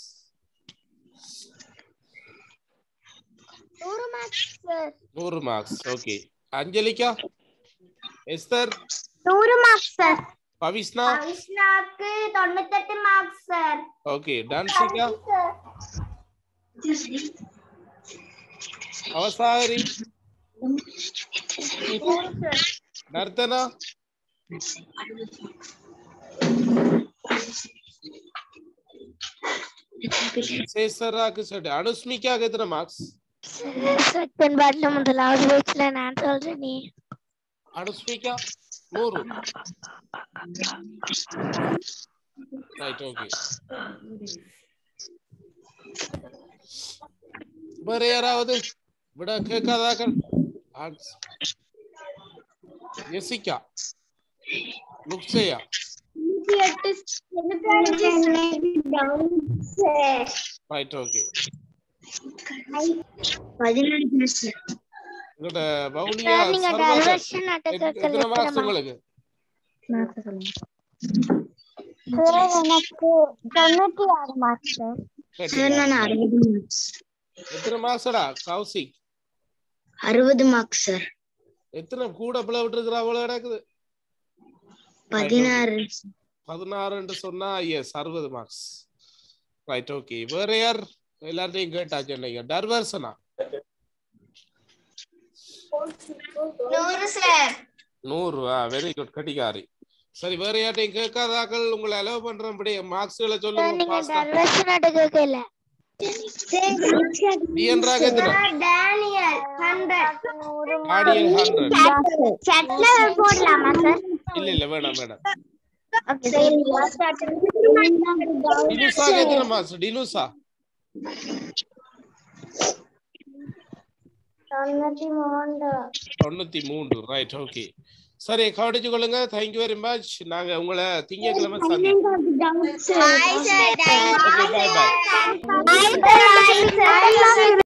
நூறு மார்க்ஸ் சார் நூறு மார்க்ஸ் ஓகே அஞ்சலிகா எஸ்தர் நூறு மார்க்ஸ் சார் பவிஷ்ணா விஷ்ணாக்கு தொண்ணூத்தெட்டு marks sir okay Tansika Avasari Narthana சேசராக்கு சரி அனுஸ்மிகாக்கு எத்தனை மார்க்ஸ் செகண்ட் வார்டுல முதலாவது வச்சுல நான் சொல்றேன் நீ அனுஸ்மிகா நூறு ரைட் ஓகே வேற யாராவது விட கேட்காதாக்கள் எசிகா லுக்ஸையா ரைட் ஓகே பதினஞ்சு சார் உங்களோட பவுனியா சார் நீங்க சர்வாகர் டர்வர்ஷன் எத்- நாட்டகத்தில் எத்தனை எத்தனை மார்க்ஸ் marks? உங்களுக்கு சார் எனக்கு தொண்ணூத்தி ஆறு மார்க்ஸ் சார் சார் கேட்டீங்களா? நான் அறுபது மார்க்ஸ் எத்தனை மார்க்ஸ்டா கௌசிக் அறுபது மார்க்ஸ் சார் எத்தனை கூட பிள்ளை விட்டுருக்குற அவ்வளவு நடக்குது பதினாறு பதினாறுன்னு சொன்னா எஸ் அறுபது மார்க்ஸ் ரைட் ஓகே வேற யார் எல்லார்ட்டையும் கேட்டாச்சு என்னைங்க டர்வர்சனா நூறு சார் நூறு ஆ வெரி குட் கட்டிக்காரி சரி வேற யார்ட்டையும் கேட்காதாக்கள் உங்களை அலோவ் பண்றபடி மார்க்ஸ்களை சார் சொல்லுங்க நீங்க ஃபாஸ்டா டர்வர்ஷன் நாட்டகம் இல்ல டிஎன்ராக எத்தனை டேனியல் ஹண்ட்ரட் ஆடியல் ஹண்ட்ரட் சட்ல போடலாமா சார் இல்ல இல்ல வேணாம் வேணாம் ஓகே டினுசாக எத்தனை மார்க்ஸ் டினுசா தொண்ணூத்தி மூன்று தொண்ணூத்தி மூன்று ரைட் ஓகே சரி கவனிச்சு கொள்ளுங்க தேங்க்யூ வெரி மச் நாங்க உங்களை திங்கட்கிழமை சந்திப்போம் Bye, sir. Thank you. Okay, bye bye. Bye, sir. Bye, sir.